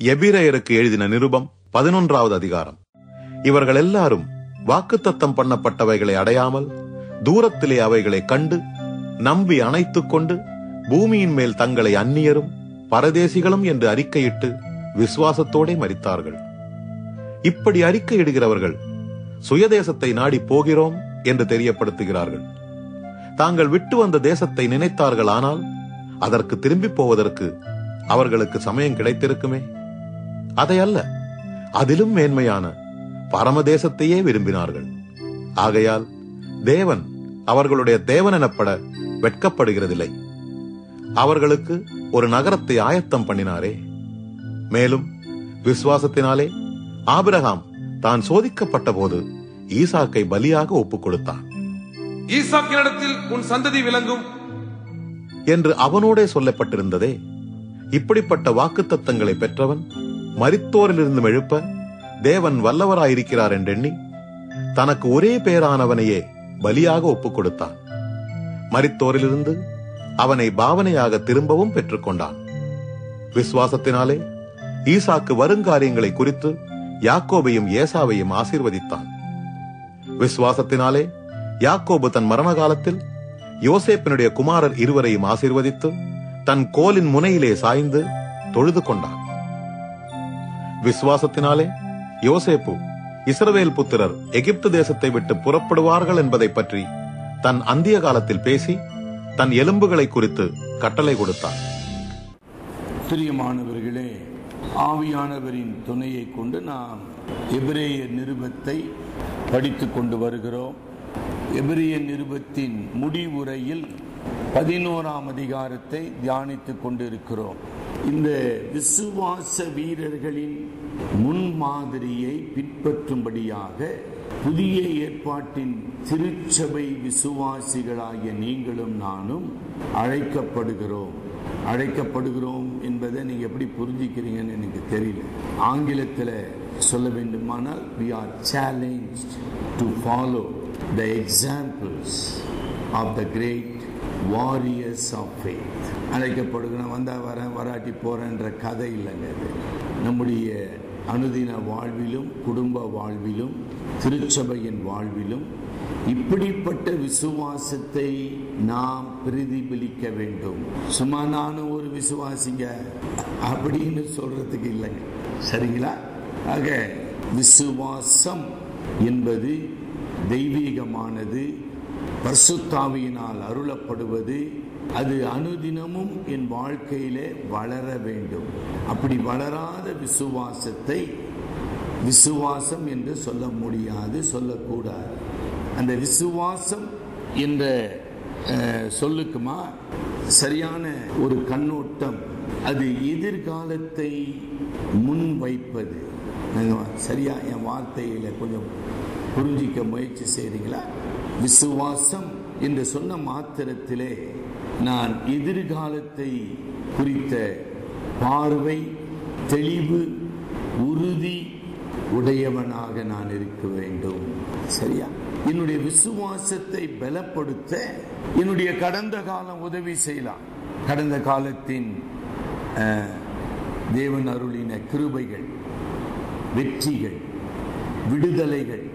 எபிரேயருக்கு எழுதின நிருபம் பதினொன்றாவது அதிகாரம் இவர்கள் எல்லாரும் வாக்குத்தத்தம் பண்ணப்பட்டவைகளை அடையாமல் தூரத்திலே அவைகளை கண்டு நம்பி அணைத்துக் கொண்டு பூமியின் மேல் தங்களை அந்நியரும் பரதேசிகளும் என்று அறிக்கையிட்டு விசுவாசத்தோடே மரித்தார்கள் இப்படி அறிக்கையிடுகிறவர்கள் சுயதேசத்தை நாடி போகிறோம் என்று தெரியப்படுத்துகிறார்கள் தாங்கள் விட்டு வந்த தேசத்தை நினைத்தார்கள் ஆனால் அதற்கு திரும்பி போவதற்கு அவர்களுக்கு சமயம் கிடைத்திருக்குமே அதை அல்ல அதிலும் மேன்மையான பரமதேசத்தையே விரும்பினார்கள் ஆகையால் தேவன் அவர்களுடைய தேவன் எனப்பட வெட்கப்படுகிறதில்லை அவர்களுக்கு ஒரு நகரத்தை ஆயத்தம் பண்ணினாரே மேலும் விசுவாசத்தினாலே ஆபிரகாம் தான் சோதிக்கப்பட்ட போது ஈசாக்கை பலியாக ஒப்புக் கொடுத்தான் ஈசாக்கினிடத்தில் உன் சந்ததி விளங்கும் என்று அவனோடே சொல்லப்பட்டிருந்ததே இப்படிப்பட்ட வாக்குத்தத்தங்களை பெற்றவன் மரித்தோரிலிருந்து எழுப்ப தேவன் வல்லவராயிருக்கிறார் என்றெண்ணி தனக்கு ஒரே பேரானவனையே பலியாக ஒப்புக் கொடுத்தான் மரித்தோரிலிருந்து அவனை பாவனையாக திரும்பவும் பெற்றுக்கொண்டான் விசுவாசத்தினாலே ஈசாக்கு வருங்காரியங்களை குறித்து யாக்கோபையும் ஏசாவையும் ஆசீர்வதித்தான் விசுவாசத்தினாலே யாக்கோபு தன் மரண காலத்தில் யோசேப்பினுடைய குமாரர் இருவரையும் ஆசீர்வதித்து தன் கோலின் முனையிலே சாய்ந்து தொழுது கொண்டான் விசுவாசத்தினாலே யோசேப்பு இஸ்ரவேல் புத்திரர் எகிப்து தேசத்தை விட்டு புறப்படுவார்கள் என்பதை பற்றி தன் அந்திய காலத்தில் பேசி தன் எலும்புகளை குறித்து கட்டளை கொடுத்தான் பிரியமானவர்களே ஆவியானவரின் துணையை கொண்டு நாம் எபிரேய நிருபத்தை படித்துக் கொண்டு வருகிறோம் எபிரேய நிருபத்தின் முடிவுரையில் பதினோராம் அதிகாரத்தை தியானித்துக் கொண்டிருக்கிறோம் இந்த விசுவாச வீரர்களின் முன்மாதிரியை பின்பற்றும்படியாக புதிய ஏற்பாட்டின் திருச்சபை விசுவாசிகளாகிய நீங்களும் நானும் அழைக்கப்படுகிறோம் அழைக்கப்படுகிறோம் என்பதை நீங்க எப்படி புரிஞ்சுக்கிறீங்கன்னு எனக்கு தெரியல ஆங்கிலத்தில் சொல்ல வேண்டுமானால் we are challenged to follow the examples of the great warriors of faith அழைக்கப்படுகிறோம் வந்தா வரேன் வராட்டி போறேன்ற கதை இல்லைங்க இது நம்முடைய அனுதின வாழ்விலும் குடும்ப வாழ்விலும் திருச்சபையின் வாழ்விலும் இப்படிப்பட்ட விசுவாசத்தை நாம் பிரதிபலிக்க வேண்டும் சும்மா நானும் ஒரு விசுவாசிங்க அப்படின்னு சொல்றதுக்கு இல்லைங்க சரிங்களா ஆக விசுவாசம் என்பது தெய்வீகமானது பரிசுத்தாவியினால் அருளப்படுவது அது அனுதினமும் என் வாழ்க்கையிலே வளர வேண்டும் அப்படி வளராத விசுவாசத்தை விசுவாசம் என்று சொல்ல முடியாது சொல்லக்கூடாது அந்த விசுவாசம் என்ற அஹ், சொல்லுக்குமா சரியான ஒரு கண்ணோட்டம் அது எதிர்காலத்தை முன் வைப்பது நீங்க சரியா என் வார்த்தையில கொஞ்சம் புரிஞ்சிக்க முயற்சி செய்றீங்களா விசுவாசம் என்று சொன்ன மாத்திரத்திலே நான் எதிர்காலத்தை குறித்த பார்வை தெளிவு உறுதி உடையவனாக நான் இருக்க வேண்டும் சரியா என்னுடைய விசுவாசத்தை பலப்படுத்த என்னுடைய கடந்த காலம் உதவி செய்யலாம் கடந்த காலத்தின் அஹ், தேவன் அருளின கிருபைகள் வெற்றிகள் விடுதலைகள்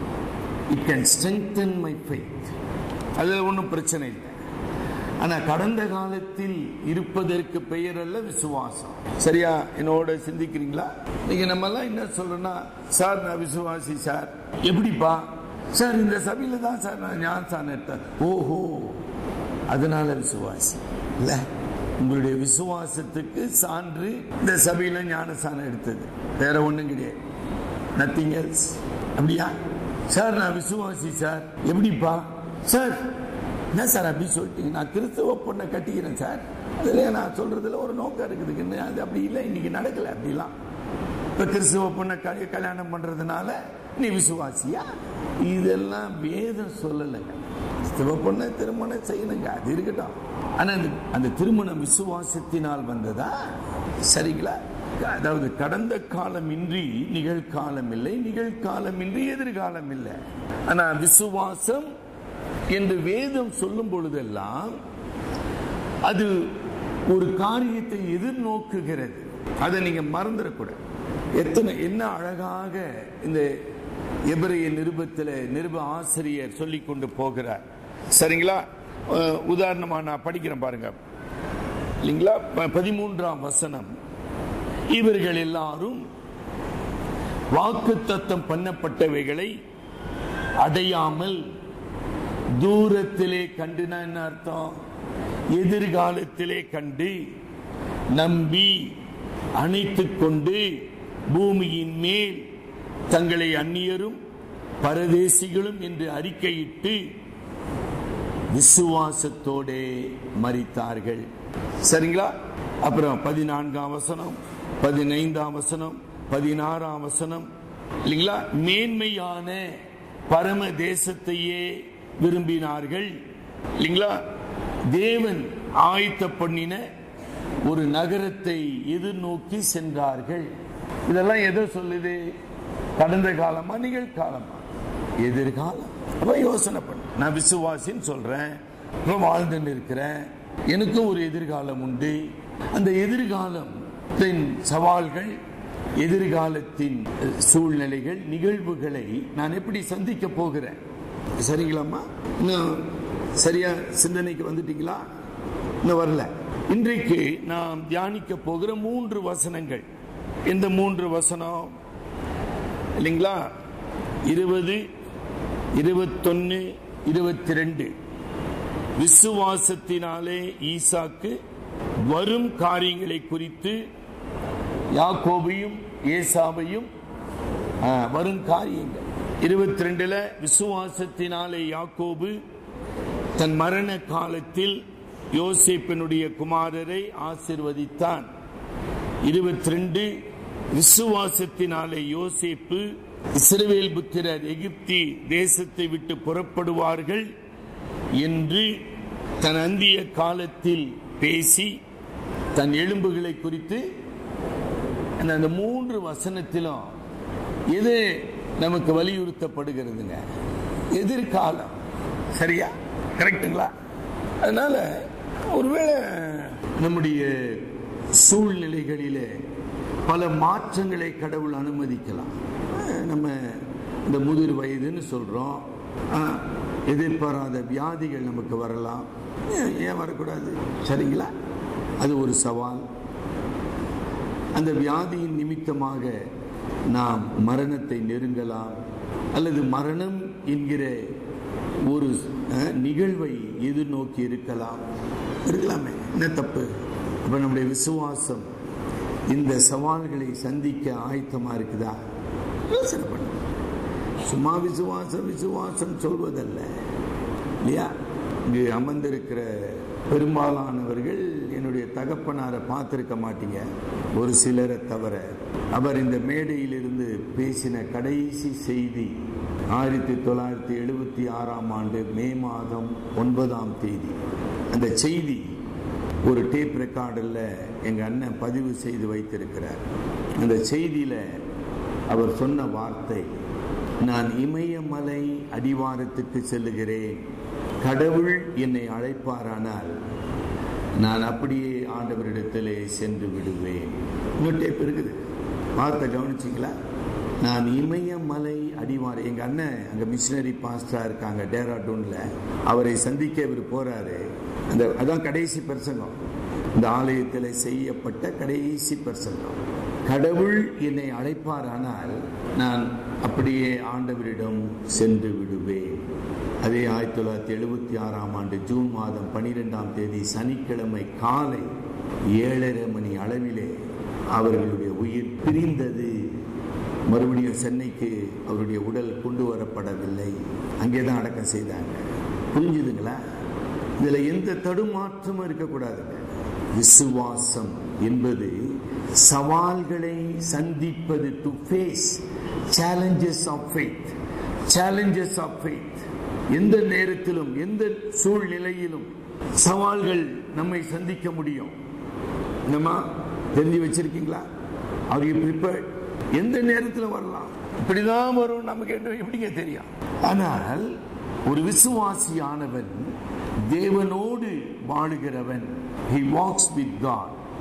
it can strengthen my faith அதுல ஒன்றும் பிரச்சனை இல்லை ஆனா கடந்த காலத்தில் இருப்பதற்கு பெயர் அல்ல விசுவாசம் சரியா என்னோட சிந்திக்கிறீங்களா நீங்க நம்ம எல்லாம் என்ன சொல்றோம்னா சார் நான் விசுவாசி சார் எப்படிப்பா சார் இந்த சபையில தான் சார் நான் ஞானசான் எடுத்தேன் ஓஹோ அதனால விசுவாசி இல்ல உங்களுடைய விசுவாசத்துக்கு சான்று இந்த சபையில ஞானசானம் எடுத்தது வேற ஒண்ணும் கிடையாது நத்திங் எல்ஸ் அப்படியா சார் நான் விசுவாசி சார் எப்படிப்பா சார் என்ன சார் அப்படி சொல்லிட்டீங்க நான் கிறிஸ்தவ பொண்ணை கட்டிக்கிறேன் சார் அதுல நான் சொல்றதுல ஒரு நோக்கம் இருக்குதுன்னு அது அப்படி இல்லை இன்னைக்கு நடக்கல அப்படிலாம் இப்ப கிறிஸ்தவ பொண்ணை கல்- கல்யாணம் பண்றதுனால நீ விசுவாசியா இதெல்லாம் வேதம் சொல்லலைங்க கிறிஸ்தவ பொண்ணை திருமணம் செய்யணுங்க அது இருக்கட்டும் ஆனா அந்த அந்த திருமணம் விசுவாசத்தினால் வந்ததா சரிங்களா அதாவது கடந்த காலம் இன்றி நிகழ்காலம் இல்லை நிகழ்காலம் இன்றி எதிர்காலம் இல்லை ஆனா விசுவாசம் என்று வேதம் சொல்லும் பொழுதெல்லாம் அது ஒரு காரியத்தை எதிர்நோக்குகிறது அதை நீங்க மறந்துடக்கூடாது எத்தனை என்ன அழகாக இந்த எபிரைய நிருபத்தில் நிருப ஆசிரியர் சொல்லி கொண்டு போகிறார் சரிங்களா அஹ், உதாரணமா நான் படிக்கிறேன் பாருங்க இல்லைங்களா ப- பதிமூன்றாம் வசனம் இவர்கள் எல்லாரும் வாக்குத்தத்தம் பண்ணப்பட்டவைகளை அடையாமல் தூரத்திலே கண்டுனா என்ன அர்த்தம் எதிர்காலத்திலே கண்டு நம்பி அணைத்துக் கொண்டு பூமியின் மேல் தங்களை அந்நியரும் பரதேசிகளும் என்று அறிக்கையிட்டு விசுவாசத்தோடே மரித்தார்கள் சரிங்களா அப்புறம் பதினான்காம் வசனம் பதினைந்தாம் வசனம் பதினாறாம் வசனம் இல்லைங்களா மேன்மையான பரம தேசத்தையே விரும்பினார்கள் இல்லைங்களா தேவன் ஆயத்த பண்ணின ஒரு நகரத்தை எதிர்நோக்கி சென்றார்கள் இதெல்லாம் எதை சொல்லுது கடந்த காலமா நிகழ்காலமா எதிர்காலம் அப்ப யோசனை பண்ணு நான் விசுவாசின்னு சொல்றேன் இப்ப வாழ்ந்துன்னு இருக்கிறேன் எனக்கும் ஒரு எதிர்காலம் உண்டு அந்த எதிர்காலத்தின் சவால்கள் எதிர்காலத்தின் அஹ், சூழ்நிலைகள் நிகழ்வுகளை நான் எப்படி சந்திக்க போகிறேன் சரிங்களாம்மா இன்னும் சரியா சிந்தனைக்கு வந்துட்டீங்களா இன்னும் வரல இன்றைக்கு நாம் தியானிக்க போகிற மூன்று வசனங்கள் இந்த மூன்று வசனம் இல்லைங்களா இருபது இருபத்தொன்னு இருபத்தி ரெண்டு விசுவாசத்தினாலே ஈசாக்கு வரும் காரியங்களை குறித்து யாக்கோபையும் ஏசாவையும் ஆ, வரும் காரியங்கள் இருபத்தி ரெண்டுல விசுவாசத்தினாலே யாக்கோபு தன் மரண காலத்தில் யோசேப்பினுடைய குமாரரை ஆசிர்வதித்தான் இருபத்தி ரெண்டு விசுவாசத்தினாலே யோசேப்பு இஸ்ரவேல் புத்திரர் எகிப்தி தேசத்தை விட்டு புறப்படுவார்கள் என்று தன் அந்திய காலத்தில் பேசி தன் எலும்புகளை குறித்து அந்த அந்த மூன்று வசனத்திலும் எது நமக்கு வலியுறுத்தப்படுகிறதுங்க எதிர்காலம் சரியா கரெக்டுங்களா அதனால ஒருவேளை நம்முடைய சூழ்நிலைகளிலே பல மாற்றங்களை கடவுள் அனுமதிக்கலாம் அஹ் நம்ம இந்த முதிர் வயதுன்னு சொல்றோம் அஹ் எதிர்பாராத வியாதிகள் நமக்கு வரலாம் ஏன் ஏன் வரக்கூடாது சரிங்களா அது ஒரு சவால் அந்த வியாதியின் நிமித்தமாக நாம் மரணத்தை நெருங்கலாம் அல்லது மரணம் என்கிற ஒரு அஹ், நிகழ்வை எதிர்நோக்கி இருக்கலாம் இருக்கலாமே என்ன தப்பு அப்ப நம்முடைய விசுவாசம் இந்த சவால்களை சந்திக்க ஆயத்தமா இருக்குதா யோசனை பண்ணு சும்மா விசுவாசம் விசுவாசம் சொல்வதல்ல இல்லையா இங்கு அமர்ந்திருக்கிற பெரும்பாலானவர்கள் என்னுடைய தகப்பனாரை பார்த்திருக்க மாட்டீங்க ஒரு சிலரை தவிர அவர் இந்த மேடையிலிருந்து பேசின கடைசி செய்தி ஆயிரத்தி தொள்ளாயிரத்தி எழுபத்தி ஆறாம் ஆண்டு மே மாதம் ஒன்பதாம் தேதி அந்த செய்தி ஒரு டேப் ரெக்கார்டில் எங்க அண்ணன் பதிவு செய்து வைத்திருக்கிறார் அந்த செய்தியில அவர் சொன்ன வார்த்தை நான் இமயமலை அடிவாரத்துக்கு செல்லுகிறேன் கடவுள் என்னை அழைப்பாரானால் நான் அப்படியே ஆண்டவரிடத்திலே சென்று விடுவேன் இன்னும் டேப் இருக்குது வார்த்தை கவனிச்சிங்களா நான் இமயமலை அடிவார எங்க அண்ணன் அங்க மிஷினரி பாஸ்டரா இருக்காங்க டேராடூன்ல அவரை சந்திக்க இவர் போறாரு அந்த அதான் கடைசி பிரசங்கம் இந்த ஆலயத்தில் செய்யப்பட்ட கடைசி பிரசங்கம் கடவுள் என்னை அழைப்பாரானால் நான் அப்படியே ஆண்டவரிடம் சென்று விடுவேன் அதே ஆயிரத்தி தொள்ளாயிரத்தி எழுபத்தி ஆறாம் ஆண்டு ஜூன் மாதம் பனிரெண்டாம் தேதி சனிக்கிழமை காலை ஏழரை மணி அளவிலே அவர்களுடைய உயிர் பிரிந்தது மறுபடியும் சென்னைக்கு அவருடைய உடல் கொண்டு வரப்படவில்லை அங்கே தான் அடக்கம் செய்தாங்க புரிஞ்சுதுங்களா இதுல எந்த தடுமாற்றமும் இருக்கக்கூடாதுங்க விசுவாசம் என்பது சவால்களை சந்திப்பது to face challenges of faith challenges of faith எந்த நேரத்திலும் எந்த சூழ்நிலையிலும் சவால்கள் நம்மை சந்திக்க முடியும் நம்ம தெரிஞ்சு வச்சிருக்கீங்களா அவர் ப்ரிப்பேர்ட் எந்த நேரத்தில் வரலாம் இப்படிதான் வரும் நமக்கு என்ன எப்படிங்க தெரியும் ஆனால் ஒரு விசுவாசியானவன் தேவனோடு வாழுகிறவன் he walks with God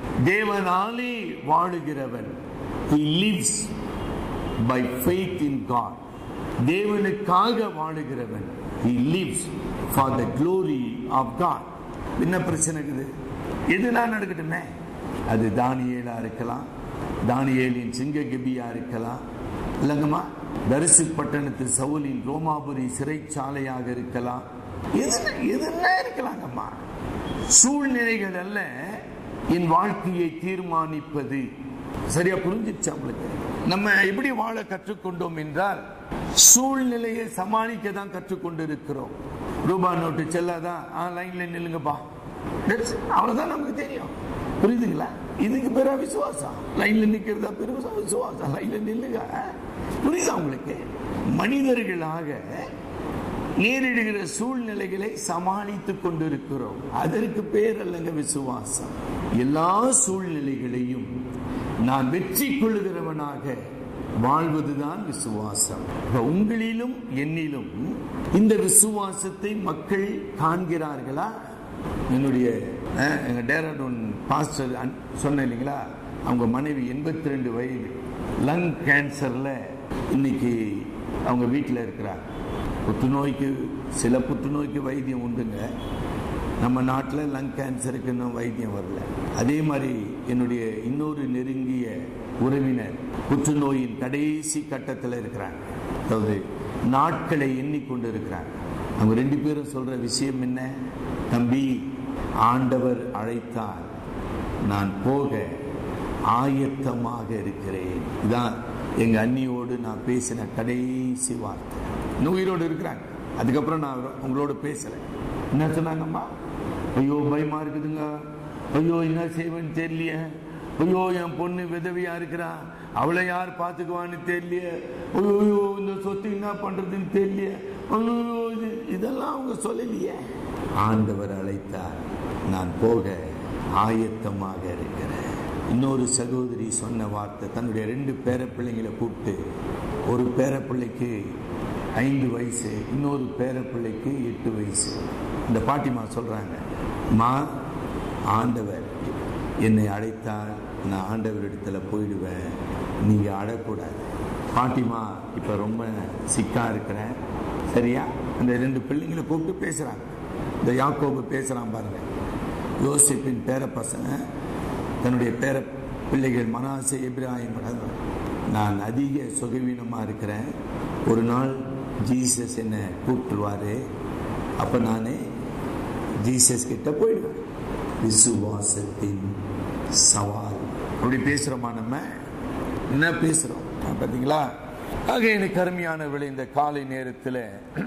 தேவனாலே வாழுகிறவன் he lives by faith in God தேவனுக்காக வாழுகிறவன் he lives for the glory of God என்ன பிரச்சனை இருக்குது எதுனா நடக்கட்டுமே அது தானியேலா இருக்கலாம் தானியேலின் சிங்க கிபியா இருக்கலாம் இல்லங்கம்மா தரிசு பட்டணத்து சவுலின் ரோமாபுரி சிறைச்சாலையாக இருக்கலாம் எதுனா எதுனா இருக்கலாங்கம்மா சூழ்நிலைகள் அல்ல என் வாழ்க்கையை தீர்மானிப்பது சரியா புரிஞ்சிருச்சு அவங்களுக்கு நம்ம எப்படி வாழ கற்றுக்கொண்டோம் என்றால் சூழ்நிலையை சமாளிக்க தான் கற்றுக்கொண்டு இருக்கிறோம் ரூபா நோட்டு செல்லாதான் ஆ லைன்ல நில்லுங்கப்பா That's it. அவ்வளவுதான் நமக்கு தெரியும் புரியுதுங்களா இதுக்கு பேரா விசுவாசம் லைன்ல நிக்கிறதா பெருசா விசுவாசம் லைன்ல நில்லுங்க புரியுதா உங்களுக்கு மனிதர்களாக நேரிடுகிற சூழ்நிலைகளை சமாளித்துக் கொண்டிருக்கிறோம் அதற்கு பேர் அல்லங்க விசுவாசம் எல்லா சூழ்நிலைகளையும் நான் வெற்றி கொள்ளுகிறவனாக வாழ்வதுதான் விசுவாசம் இப்ப உங்களிலும் என்னிலும் இந்த விசுவாசத்தை மக்கள் காண்கிறார்களா என்னுடைய அஹ், எங்க டேராடூன் பாஸ்டர் அன்- சொன்னேன் இல்லைங்களா அவங்க மனைவி எண்பத்தி ரெண்டு வயது லங் கேன்சர்ல இன்னைக்கு அவங்க வீட்டில் இருக்கிறார் புற்றுநோய்க்கு சில புற்றுநோய்க்கு வைத்தியம் உண்டுங்க நம்ம நாட்டில் லங் கேன்சருக்கு இன்னும் வைத்தியம் வரல அதே மாதிரி என்னுடைய இன்னொரு நெருங்கிய உறவினர் புற்றுநோயின் கடைசி கட்டத்தில் இருக்கிறாங்க அதாவது நாட்களை எண்ணிக்கொண்டு இருக்கிறாங்க அவங்க ரெண்டு பேரும் சொல்ற விஷயம் என்ன தம்பி ஆண்டவர் அழைத்தால் நான் போக ஆயத்தமாக இருக்கிறேன் இதான் எங்க அண்ணியோடு நான் பேசின கடைசி வார்த்தை இன்னும் உயிரோடு இருக்கிறாங்க அதுக்கப்புறம் நான் உங்களோட பேசல என்ன சொன்னாங்கம்மா ஐயோ பயமா இருக்குதுங்க ஐயோ என்ன செய்வேன்னு தெரியலையே ஐயோ என் பொண்ணு விதவியா இருக்கிறா அவளை யார் பார்த்துக்குவான்னு தெரியலையே ஐயோ ஐயோ, இந்த சொத்து என்ன பண்றதுன்னு தெரியலையே ஐயோ இது இதெல்லாம் அவங்க சொல்லலையே ஆண்டவர் அழைத்தார் நான் போக ஆயத்தமாக இருக்கிறேன் இன்னொரு சகோதரி சொன்ன வார்த்தை தன்னுடைய ரெண்டு பேர பிள்ளைங்களை கூப்பிட்டு ஒரு பேர பிள்ளைக்கு ஐந்து வயசு இன்னொரு பேர பிள்ளைக்கு எட்டு வயசு இந்த பாட்டிமா சொல்றாங்க மா ஆண்டவர் என்னை அழைத்தால் நான் ஆண்டவரிடத்துல போயிடுவேன் நீங்க அழக்கூடாது பாட்டிமா இப்ப ரொம்ப சிக்கா இருக்கிறேன் சரியா அந்த ரெண்டு பிள்ளைங்களை கூப்பிட்டு பேசுறாங்க இந்த யாக்கோபு பேசுறான் பாருங்க யோசிப்பின் பேர பசங்க தன்னுடைய பேர பிள்ளைகள் மனாசே இப்ராஹிம் நான் அதிக சுகவீனமா இருக்கிறேன் ஒரு நாள் ஜீசஸ் என்னை கூப்பிட்டுருவாரு அப்ப நானே ஜீசஸ் கிட்ட போயிடுவேன் விசுவாசத்தின் சவால் அப்படி பேசுறோமா நம்ம என்ன பேசுறோம் பாத்தீங்களா ஆக எனக்கு அருமையானவர்களே இந்த காலை நேரத்தில்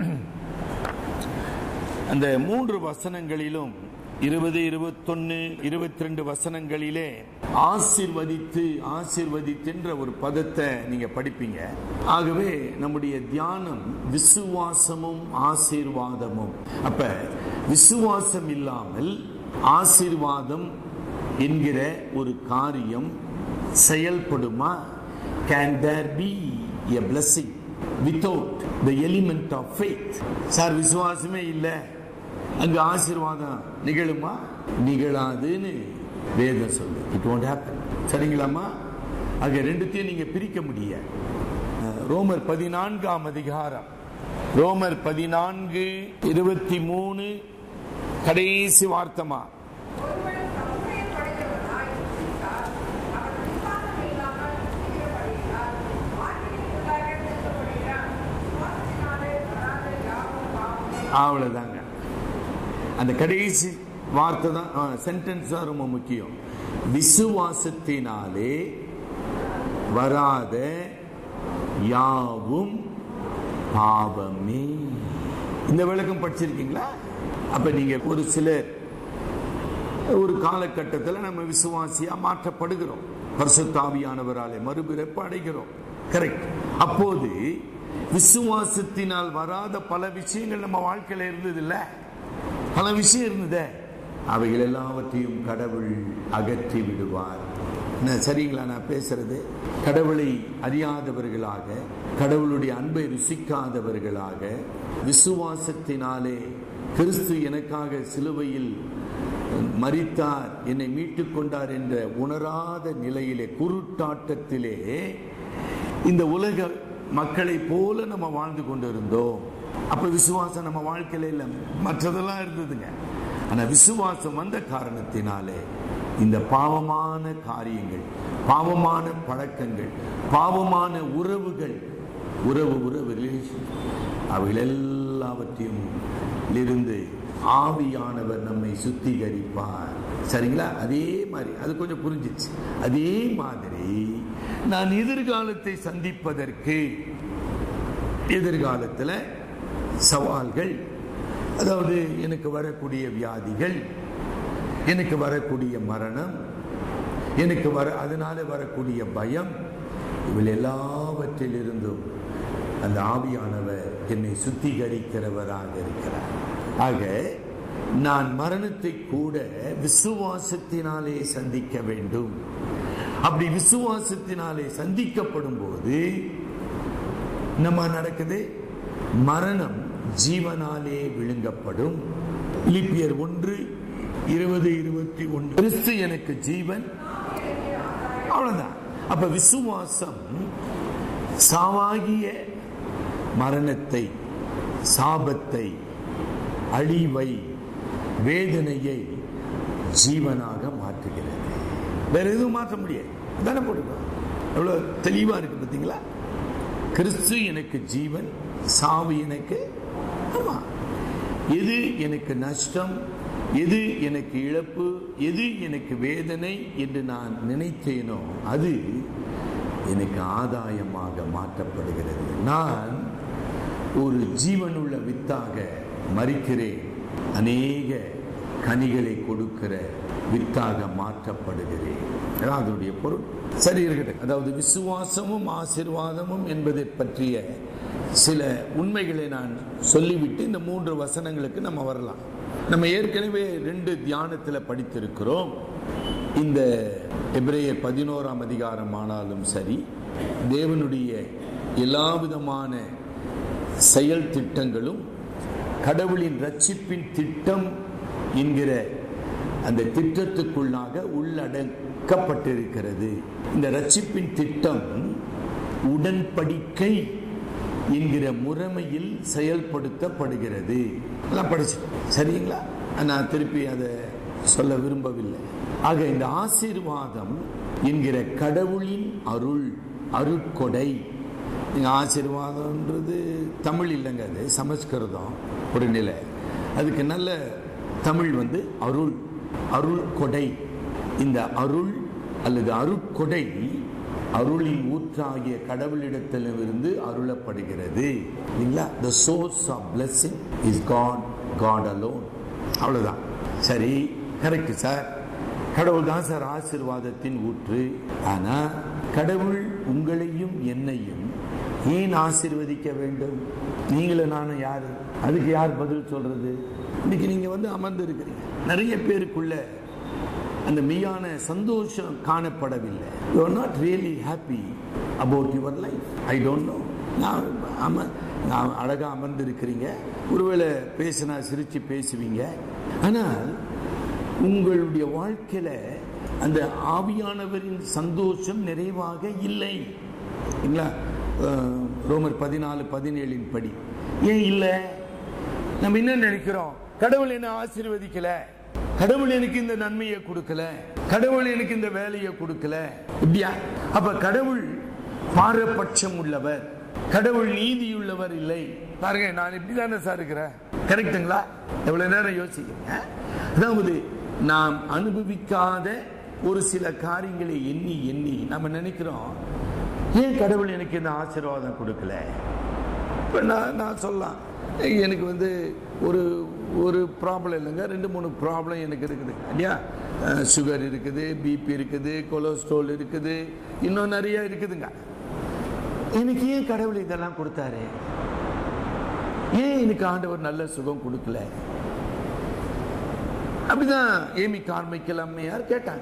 அந்த மூன்று வசனங்களிலும் இருபது இருபத்தொன்னு இருபத்தி ரெண்டு வசனங்களிலே ஆசிர்வதித்து ஆசிர்வதித்துன்ற ஒரு பதத்தை நீங்க படிப்பீங்க ஆகவே நம்முடைய தியானம் விசுவாசமும் ஆசீர்வாதமும் அப்ப விசுவாசம் இல்லாமல் ஆசீர்வாதம் என்கிற ஒரு காரியம் செயல்படுமா can there be a blessing without the element of faith sir விசுவாசமே இல்லை அங்க ஆசீர்வாதம் நிகழுமா நிகழாதுன்னு வேதம் சொல்லு இட் won't happen சரிங்களாமா ஆக ரெண்டுத்தையும் நீங்க பிரிக்க முடிய ரோமர் பதினான்காம் அதிகாரம் ரோமர் பதினான்கு இருபத்தி மூணு கடைசி வார்த்தமா ஒருவன் தம்முடைய படைத்தவனாய் இருந்தால், அவன் விசுவாசம் இல்லாமல் இருக்கிறபடியினால், ஆக்கினைக்குள்ளாக தீர்க்கப்படுகிறான். விசுவாசத்தினாலே வராத யாவும் பாவமே. அவ்வளவுதாங்க அந்த கடைசி வார்த்தை தான் சென்டென்ஸ் தான் ரொம்ப முக்கியம் விசுவாசத்தினாலே வராத யாவும் பாவமே இந்த விளக்கம் படிச்சிருக்கீங்களா அப்ப நீங்க ஒரு சிலர் ஒரு காலகட்டத்தில் நம்ம விசுவாசியா மாற்றப்படுகிறோம் பரிசுத்தாவியானவராலே மறுபிறப்பு அடைகிறோம் கரெக்ட் அப்போது விசுவாசத்தினால் வராத பல விஷயங்கள் நம்ம வாழ்க்கையில இருந்தது இல்ல பல விஷயம் இருந்ததே அவைகள் எல்லாவற்றையும் கடவுள் அகற்றி விடுவார் என்ன சரிங்களா நான் பேசுறது கடவுளை அறியாதவர்களாக கடவுளுடைய அன்பை ருசிக்காதவர்களாக விசுவாசத்தினாலே கிறிஸ்து எனக்காக சிலுவையில் மரித்தார் என்னை மீட்டுக் கொண்டார் என்ற உணராத நிலையிலே குருட்டாட்டத்திலே இந்த உலக மக்களை போல நம்ம வாழ்ந்து கொண்டிருந்தோம் அப்ப விசுவாசம் நம்ம வாழ்க்கையில இல்ல மற்றதெல்லாம் இருந்ததுங்க ஆனா விசுவாசம் வந்த காரணத்தினாலே இந்த பாவமான காரியங்கள் பாவமான பழக்கங்கள் பாவமான உறவுகள் உறவு உறவு ரிலேஷன் அவைகள் எல்லாவற்றையும் இருந்து ஆவியானவர் நம்மை சுத்திகரிப்பார் சரிங்களா அதே மாதிரி அது கொஞ்சம் புரிஞ்சிச்சு அதே மாதிரி நான் எதிர்காலத்தை சந்திப்பதற்கு எதிர்காலத்தில் சவால்கள் அதாவது எனக்கு வரக்கூடிய வியாதிகள் எனக்கு வரக்கூடிய மரணம் எனக்கு வர அதனால வரக்கூடிய பயம் இவள் எல்லாவற்றிலிருந்தும் அந்த ஆவியானவர் என்னை சுத்திகரிக்கிறவராக இருக்கிறார் ஆக நான் மரணத்தை கூட விசுவாசத்தினாலே சந்திக்க வேண்டும் அப்படி விசுவாசத்தினாலே சந்திக்கப்படும் போது என்னமா நடக்குது மரணம் ஜீவனாலே விழுங்கப்படும் இலிப்பியர் ஒன்று இருபது இருபத்தி ஒன்று கிறிஸ்து எனக்கு ஜீவன் அவ்வளவுதான் அப்ப விசுவாசம் சாவாகிய மரணத்தை சாபத்தை அழிவை வேதனையை ஜீவனாக மாற்றுகிறது வேற எதுவும் மாற்ற முடியாது தானே போட்டுக்கோ எவ்வளவு தெளிவா இருக்கு பார்த்தீங்களா கிறிஸ்து எனக்கு ஜீவன் சாவு எனக்கு ஆமா எது எனக்கு நஷ்டம் எது எனக்கு இழப்பு எது எனக்கு வேதனை என்று நான் நினைத்தேனோ அது எனக்கு ஆதாயமாக மாற்றப்படுகிறது நான் ஒரு ஜீவனுள்ள வித்தாக மறிக்கிறேன் அநேக கனிகளை கொடுக்கிற வித்தாக மாற்றப்படுகிறேன் அதான் அதனுடைய பொருள் சரி இருக்கட்டும் அதாவது விசுவாசமும் ஆசிர்வாதமும் என்பதை பற்றிய சில உண்மைகளை நான் சொல்லிவிட்டு இந்த மூன்று வசனங்களுக்கு நம்ம வரலாம் நம்ம ஏற்கனவே ரெண்டு தியானத்தில் படித்திருக்கிறோம் இந்த எபிரேயர் பதினோராம் அதிகாரம் ஆனாலும் சரி தேவனுடைய எல்லா விதமான செயல் திட்டங்களும் கடவுளின் ரட்சிப்பின் திட்டம் என்கிற அந்த திட்டத்துக்குள்ளாக உள்ளடக்கப்பட்டிருக்கிறது இந்த ரட்சிப்பின் திட்டம் உடன்படிக்கை என்கிற முறைமையில் செயல்படுத்தப்படுகிறது எல்லாம் படிச்சு சரிங்களா நான் திருப்பி அதை சொல்ல விரும்பவில்லை ஆக இந்த ஆசீர்வாதம் என்கிற கடவுளின் அருள் அருட்கொடை நீங்க ஆசீர்வாதம்ன்றது தமிழ் இல்லைங்க அது சமஸ்கிருதம் ஒரு நிலை அதுக்கு நல்ல தமிழ் வந்து அருள் அருள் கொடை இந்த அருள் அல்லது அருட்கொடை அருளின் ஊற்றாகிய கடவுளிடத்திலிருந்து அருளப்படுகிறது இல்லைங்களா the source of blessing is God God alone அவ்வளவுதான் சரி கரெக்ட் சார் கடவுள் தான் சார் ஆசிர்வாதத்தின் ஊற்று ஆனா கடவுள் உங்களையும் என்னையும் ஏன் ஆசீர்வதிக்க வேண்டும் நீங்களும் நானும் யாரு அதுக்கு யார் பதில் சொல்றது இன்னைக்கு நீங்க வந்து அமர்ந்து இருக்கிறீங்க நிறைய பேருக்குள்ள அந்த மெய்யான சந்தோஷம் காணப்படவில்லை you are not really happy about your life I don't know நான் அம நான் அழகாக அமர்ந்திருக்கிறீங்க ஒருவேளை பேசினா சிரித்து பேசுவீங்க ஆனால் உங்களுடைய வாழ்க்கையில அந்த ஆவியானவரின் சந்தோஷம் நிறைவாக இல்லை இல்லைங்களா அஹ், ரோமர் பதினாலு பதினேழின் படி ஏன் இல்லை நம்ம என்ன நினைக்கிறோம் கடவுள் என்ன ஆசீர்வதிக்கல கடவுள் எனக்கு இந்த நன்மையை கொடுக்கல கடவுள் எனக்கு இந்த வேலையை கொடுக்கல இப்படியா அப்ப கடவுள் பாரபட்சம் உள்ளவர் கடவுள் நீதியுள்ளவர் இல்லை பாருங்க நான் இப்படி தானே சார் இருக்கிறேன் கரெக்டுங்களா எவ்வளவு நேரம் யோசிக்கிறேன் அதாவது நாம் அனுபவிக்காத ஒரு சில காரியங்களை எண்ணி எண்ணி நம்ம நினைக்கிறோம் ஏன் கடவுள் எனக்கு இந்த ஆசீர்வாதம் கொடுக்கல இப்போ நான் நான் சொல்லலாம் எனக்கு வந்து ஒரு ஒரு ப்ராப்ளம் இல்லைங்க ரெண்டு மூணு ப்ராப்ளம் எனக்கு இருக்குது இல்லையா சுகர் இருக்குது பிபி இருக்குது கொலஸ்ட்ரால் இருக்குது இன்னும் நிறைய இருக்குதுங்க எனக்கு ஏன் கடவுள் இதெல்லாம் கொடுத்தாரு ஏன் எனக்கு ஆண்டவர் நல்ல சுகம் கொடுக்கல அப்படிதான் ஏமி கார்மைக்கல் அம்மையார் கேட்டாங்க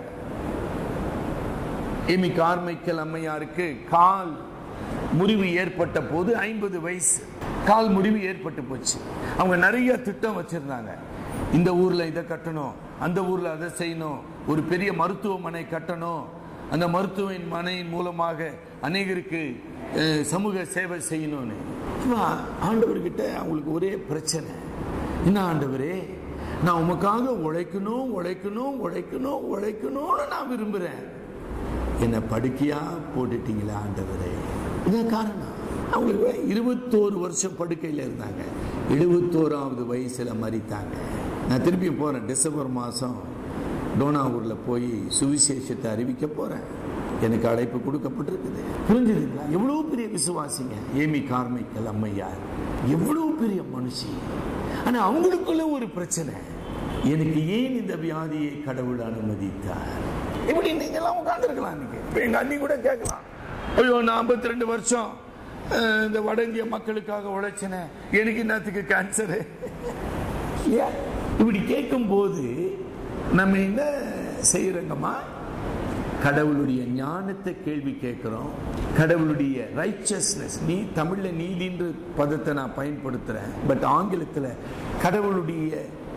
ஏமி கார்மைக்கல் அம்மையாருக்கு கால் முறிவு ஏற்பட்ட போது ஐம்பது வயசு கால் முறிவு ஏற்பட்டு போச்சு அவங்க நிறைய திட்டம் வச்சிருந்தாங்க இந்த ஊர்ல இதை கட்டணும் அந்த ஊர்ல அதை செய்யணும் ஒரு பெரிய மருத்துவமனை கட்டணும் அந்த மருத்துவமனையின் மூலமாக அநேகருக்கு அஹ், சமூக சேவை செய்யணும்னு அப்ப ஆண்டவர்கிட்ட அவங்களுக்கு ஒரே பிரச்சனை என்ன ஆண்டவரே நான் உமக்காக உழைக்கணும் உழைக்கணும் உழைக்கணும் உழைக்கணும்னு நான் விரும்புறேன் என்னை படுக்கையா போட்டுட்டீங்களே ஆண்டவரே இதான் காரணம் அவங்களுக்கு இருபத்தோரு வருஷம் படுக்கையில் இருந்தாங்க எழுபத்தோராவது வயசுல மறித்தாங்க நான் திருப்பி போறேன் டிசம்பர் மாசம் டோனாவூர்ல போய் சுவிசேஷத்தை அறிவிக்க போறேன் எனக்கு அழைப்பு கொடுக்கப்பட்டிருக்குது புரிஞ்சுதுங்களா எவ்வளவு பெரிய விசுவாசிங்க ஏமி கார்மைக்கல் அம்மையார் எவ்வளவு பெரிய மனுஷி ஆனா அவங்களுக்குள்ள ஒரு பிரச்சனை எனக்கு ஏன் இந்த வியாதியை கடவுள் அனுமதித்தார் இப்படி நீங்க எல்லாம் உட்கார்ந்துருக்கலாம் இன்னைக்கு இப்ப எங்க அண்ணி கூட கேட்கலாம் ஐயோ நான் 52 ரெண்டு வருஷம் அஹ், இந்த வட இந்திய மக்களுக்காக உழைச்சினேன் எனக்கு என்னத்துக்கு கேன்சரு இல்லையா இப்படி கேட்கும் போது நம்ம என்ன செய்யறோங்கம்மா கடவுளுடைய ஞானத்தை கேள்வி கேட்கிறோம் கடவுளுடைய ரைச்சஸ்னஸ் நீ தமிழ்ல நீதின்ற பதத்தை நான் பயன்படுத்துறேன் பட் ஆங்கிலத்துல கடவுளுடைய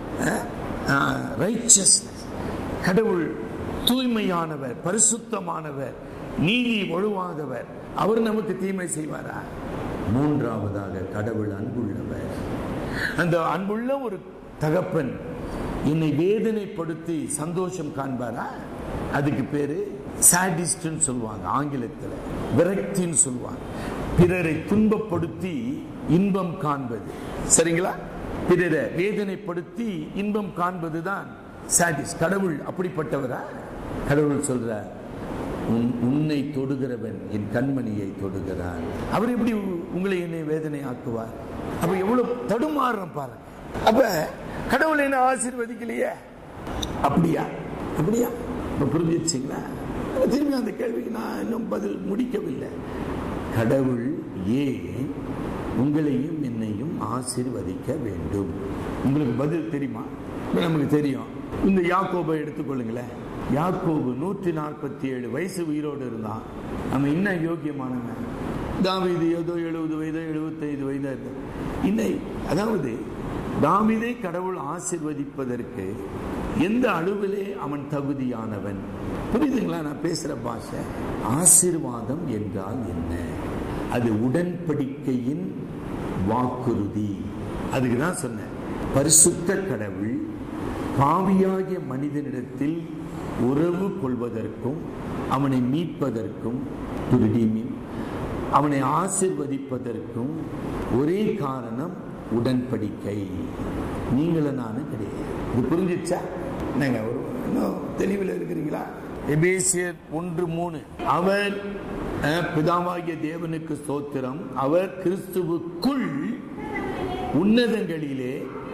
ரைச்சஸ்னஸ் கடவுள் தூய்மையானவர் பரிசுத்தமானவர் நீதி ஒழுவாதவர் அவர் நமக்கு தீமை செய்வாரா மூன்றாவதாக கடவுள் அன்புள்ளவர் அந்த அன்புள்ள ஒரு தகப்பன் என்னை வேதனைப்படுத்தி சந்தோஷம் காண்பாரா அதுக்கு பேரு சாடிஸ்ட்னு சொல்லுவாங்க ஆங்கிலத்தில் விரக்தின்னு சொல்லுவாங்க பிறரை துன்பப்படுத்தி இன்பம் காண்பது சரிங்களா பிறரை வேதனைப்படுத்தி இன்பம் காண்பதுதான் சாடிஸ் கடவுள் அப்படிப்பட்டவரா கடவுள் சொல்றார் உன் உன்னை தொடுகிறவன் என் கண்மணியை தொடுகிறான் அவர் எப்படி உ- உங்களை என்னை வேதனை ஆக்குவார் அப்ப எவ்வளவு தடுமாறுறோம் பாருங்க அப்ப கடவுள் என்ன ஆசீர்வதிக்கலையே அப்படியா அப்படியா இப்ப புரிஞ்சிருச்சுங்களா அப்ப திரும்பி அந்த கேள்விக்கு நான் இன்னும் பதில் முடிக்கவில்லை கடவுள் ஏன் உங்களையும் என்னையும் ஆசீர்வதிக்க வேண்டும் உங்களுக்கு பதில் தெரியுமா இப்ப நமக்கு தெரியும் இந்த யாக்கோபை எடுத்துக்கொள்ளுங்களேன் யாக்கோபு நூற்றி நாற்பத்தி ஏழு வயசு உயிரோடு இருந்தான் நம்ம இன்னும் யோக்கியமானவன் தாவீது ஏதோ எழுபது வயதோ எழுபத்தைந்து வயதா இருக்கு இன்னை அதாவது தாவீதை கடவுள் ஆசிர்வதிப்பதற்கு எந்த அளவிலே அவன் தகுதியானவன் புரியுதுங்களா நான் பேசுற பாஷை ஆசீர்வாதம் என்றால் என்ன அது உடன்படிக்கையின் வாக்குறுதி அதுக்கு தான் சொன்னேன் பரிசுத்த கடவுள் பாவியாகிய மனிதனிடத்தில் உறவு கொள்வதற்கும் அவனை மீட்பதற்கும் to redeem him, அவனை ஆசிர்வதிப்பதற்கும் ஒரே காரணம் உடன்படிக்கை நீங்களும் நானும் கிடையாது இது புரிஞ்சிச்சா என்னங்க ஒரு இன்னும் தெளிவில் இருக்கிறீங்களா எபேசியர் ஒன்று மூணு அவர் அஹ், பிதாவாகிய தேவனுக்கு ஸ்தோத்திரம் அவர் கிறிஸ்துவுக்குள் உன்னதங்களிலே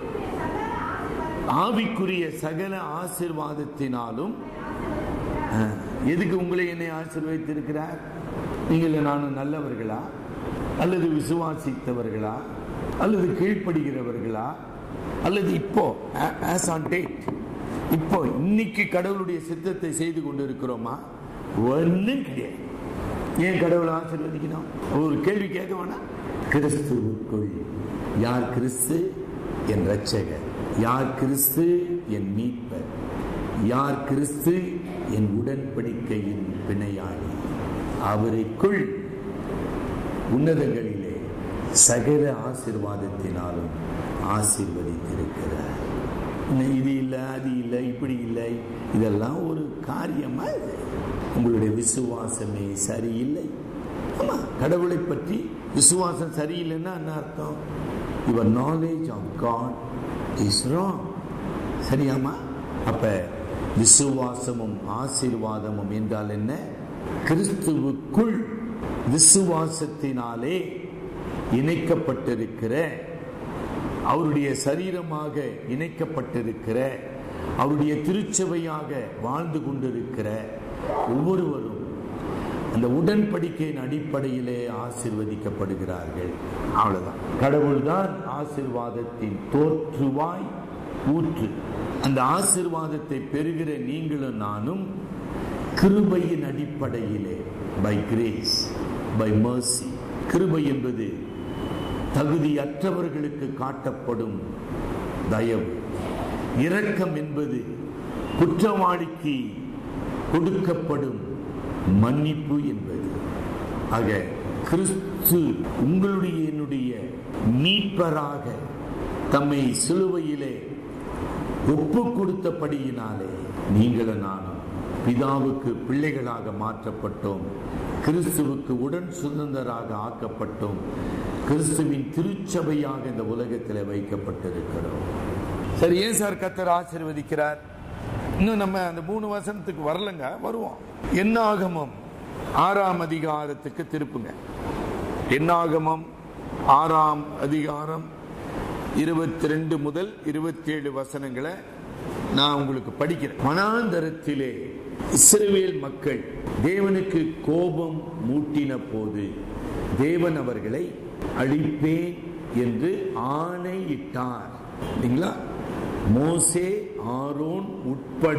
ஆவிக்குரிய சகல ஆசிர்வாதத்தினாலும் அஹ், எதுக்கு உங்களை என்னை ஆசீர்வதித்திருக்கிறார் நீங்கள் நானும் நல்லவர்களா அல்லது விசுவாசித்தவர்களா அல்லது கீழ்ப்படுகிறவர்களா அல்லது இப்போ ஆஸ் ஆன் டேட் இப்போ இன்னைக்கு கடவுளுடைய சித்தத்தை செய்து கொண்டிருக்கிறோமா ஒன்றும் கிடையாது ஏன் கடவுளை ஆசீர்வதிக்கணும் ஒரு கேள்வி கேட்க வேணாம் கிறிஸ்துவுக்குள் யார் கிறிஸ்து என் ரட்சகர் யார் கிறிஸ்து என் மீட்பர் யார் கிறிஸ்து என் உடன்படிக்கையின் பிணையாளி அவருக்குள் உன்னதங்களிலே சகல ஆசீர்வாதத்தினாலும் ஆசீர்வதித்திருக்கிறார் இன்னும் இது இல்லை அது இல்லை இப்படி இல்லை இதெல்லாம் ஒரு காரியமா இது? உங்களுடைய விசுவாசமே சரியில்லை ஆமா கடவுளை பற்றி விசுவாசம் சரியில்லைன்னா என்ன அர்த்தம் your knowledge of God is wrong சரியாமா அப்ப விசுவாசமும் ஆசீர்வாதமும் என்றால் என்ன கிறிஸ்துவுக்குள் விசுவாசத்தினாலே இணைக்கப்பட்டிருக்கிற அவருடைய சரீரமாக இணைக்கப்பட்டிருக்கிற அவருடைய திருச்சபையாக வாழ்ந்து கொண்டிருக்கிற ஒவ்வொருவரும் அந்த உடன்படிக்கையின் அடிப்படையிலே ஆசீர்வதிக்கப்படுகிறார்கள் அவ்வளவுதான் கடவுள்தான் ஆசீர்வாதத்தின் தோற்றுவாய் ஊற்று அந்த ஆசீர்வாதத்தை பெறுகிற நீங்களும் நானும் கிருபையின் அடிப்படையிலே பை கிரேஸ் பை mercy கிருபை என்பது தகுதியற்றவர்களுக்கு காட்டப்படும் தயவு இரக்கம் என்பது குற்றவாளிக்கு கொடுக்கப்படும் மன்னிப்பு என்பது ஆக கிறிஸ்து உங்களுடைய என்னுடைய மீட்பராக தம்மை சிலுவையிலே ஒப்பு கொடுத்தபடியினாலே நீங்களும் நானும் பிதாவுக்கு பிள்ளைகளாக மாற்றப்பட்டோம் கிறிஸ்துவுக்கு உடன் சுதந்திராக ஆக்கப்பட்டோம் கிறிஸ்துவின் திருச்சபையாக இந்த உலகத்தில் வைக்கப்பட்டிருக்கிறோம் சரி ஏன் சார் கத்தர் ஆசீர்வதிக்கிறார் இன்னும் நம்ம அந்த மூணு வசனத்துக்கு வரலங்க வருவோம் என்னாகமம் ஆறாம் அதிகாரத்துக்கு திருப்புங்க என்னாகமம் ஆறாம் அதிகாரம் இருபத்தி ரெண்டு முதல் இருபத்தி ஏழு வசனங்களை நான் உங்களுக்கு படிக்கிறேன் மனாந்தரத்திலே இஸ்ரவேல் மக்கள் தேவனுக்கு கோபம் மூட்டின போது தேவன் அவர்களை அழிப்பேன் என்று ஆணையிட்டார் இல்லைங்களா மோசே ஆரோன் உட்பட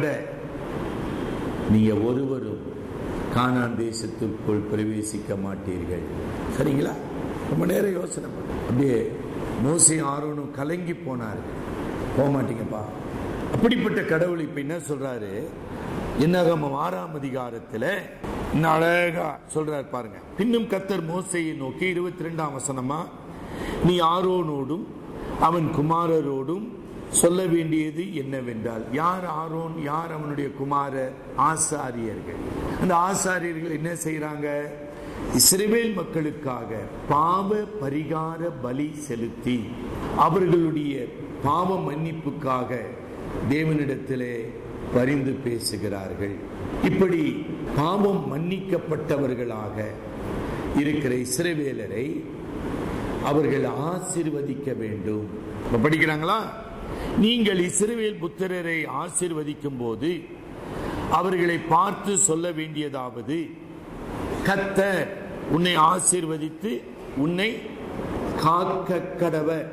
நீங்க ஒருவரும் கானான் தேசத்திற்குள் பிரவேசிக்க மாட்டீர்கள் சரிங்களா ரொம்ப நேரம் யோசனை பண்ணு. அப்படியே மோசே ஆரோனும் கலங்கி போனார்கள் போக மாட்டீங்கப்பா அப்படிப்பட்ட கடவுள் இப்ப என்ன சொல்றாரு என்னகமம் ஆறாம் அதிகாரத்துல இன்னும் அழகா சொல்றாரு பாருங்க பின்னும் கத்தர் மோசையை நோக்கி இருபத்தி ரெண்டாம் வசனமா நீ ஆரோனோடும் அவன் குமாரரோடும் சொல்ல வேண்டியது என்னவென்றால் யார் ஆரோன் யார் அவனுடைய குமாரர் ஆசாரியர்கள் அந்த ஆசாரியர்கள் என்ன செய்யறாங்க இஸ்ரவேல் மக்களுக்காக பாவ பரிகார பலி செலுத்தி அவர்களுடைய பாவ மன்னிப்புக்காக தேவனிடத்திலே பரிந்து பேசுகிறார்கள் இப்படி பாவம் மன்னிக்கப்பட்டவர்களாக இருக்கிற இஸ்ரவேலரை அவர்கள் ஆசீர்வதிக்க வேண்டும் இப்ப படிக்கிறாங்களா நீங்கள் இஸ்ரவேல் புத்திரரை ஆசீர்வதிக்கும் போது அவர்களை பார்த்து சொல்ல வேண்டியதாவது கத்தர் உன்னை ஆசீர்வதித்து உன்னை காக்க கடவர்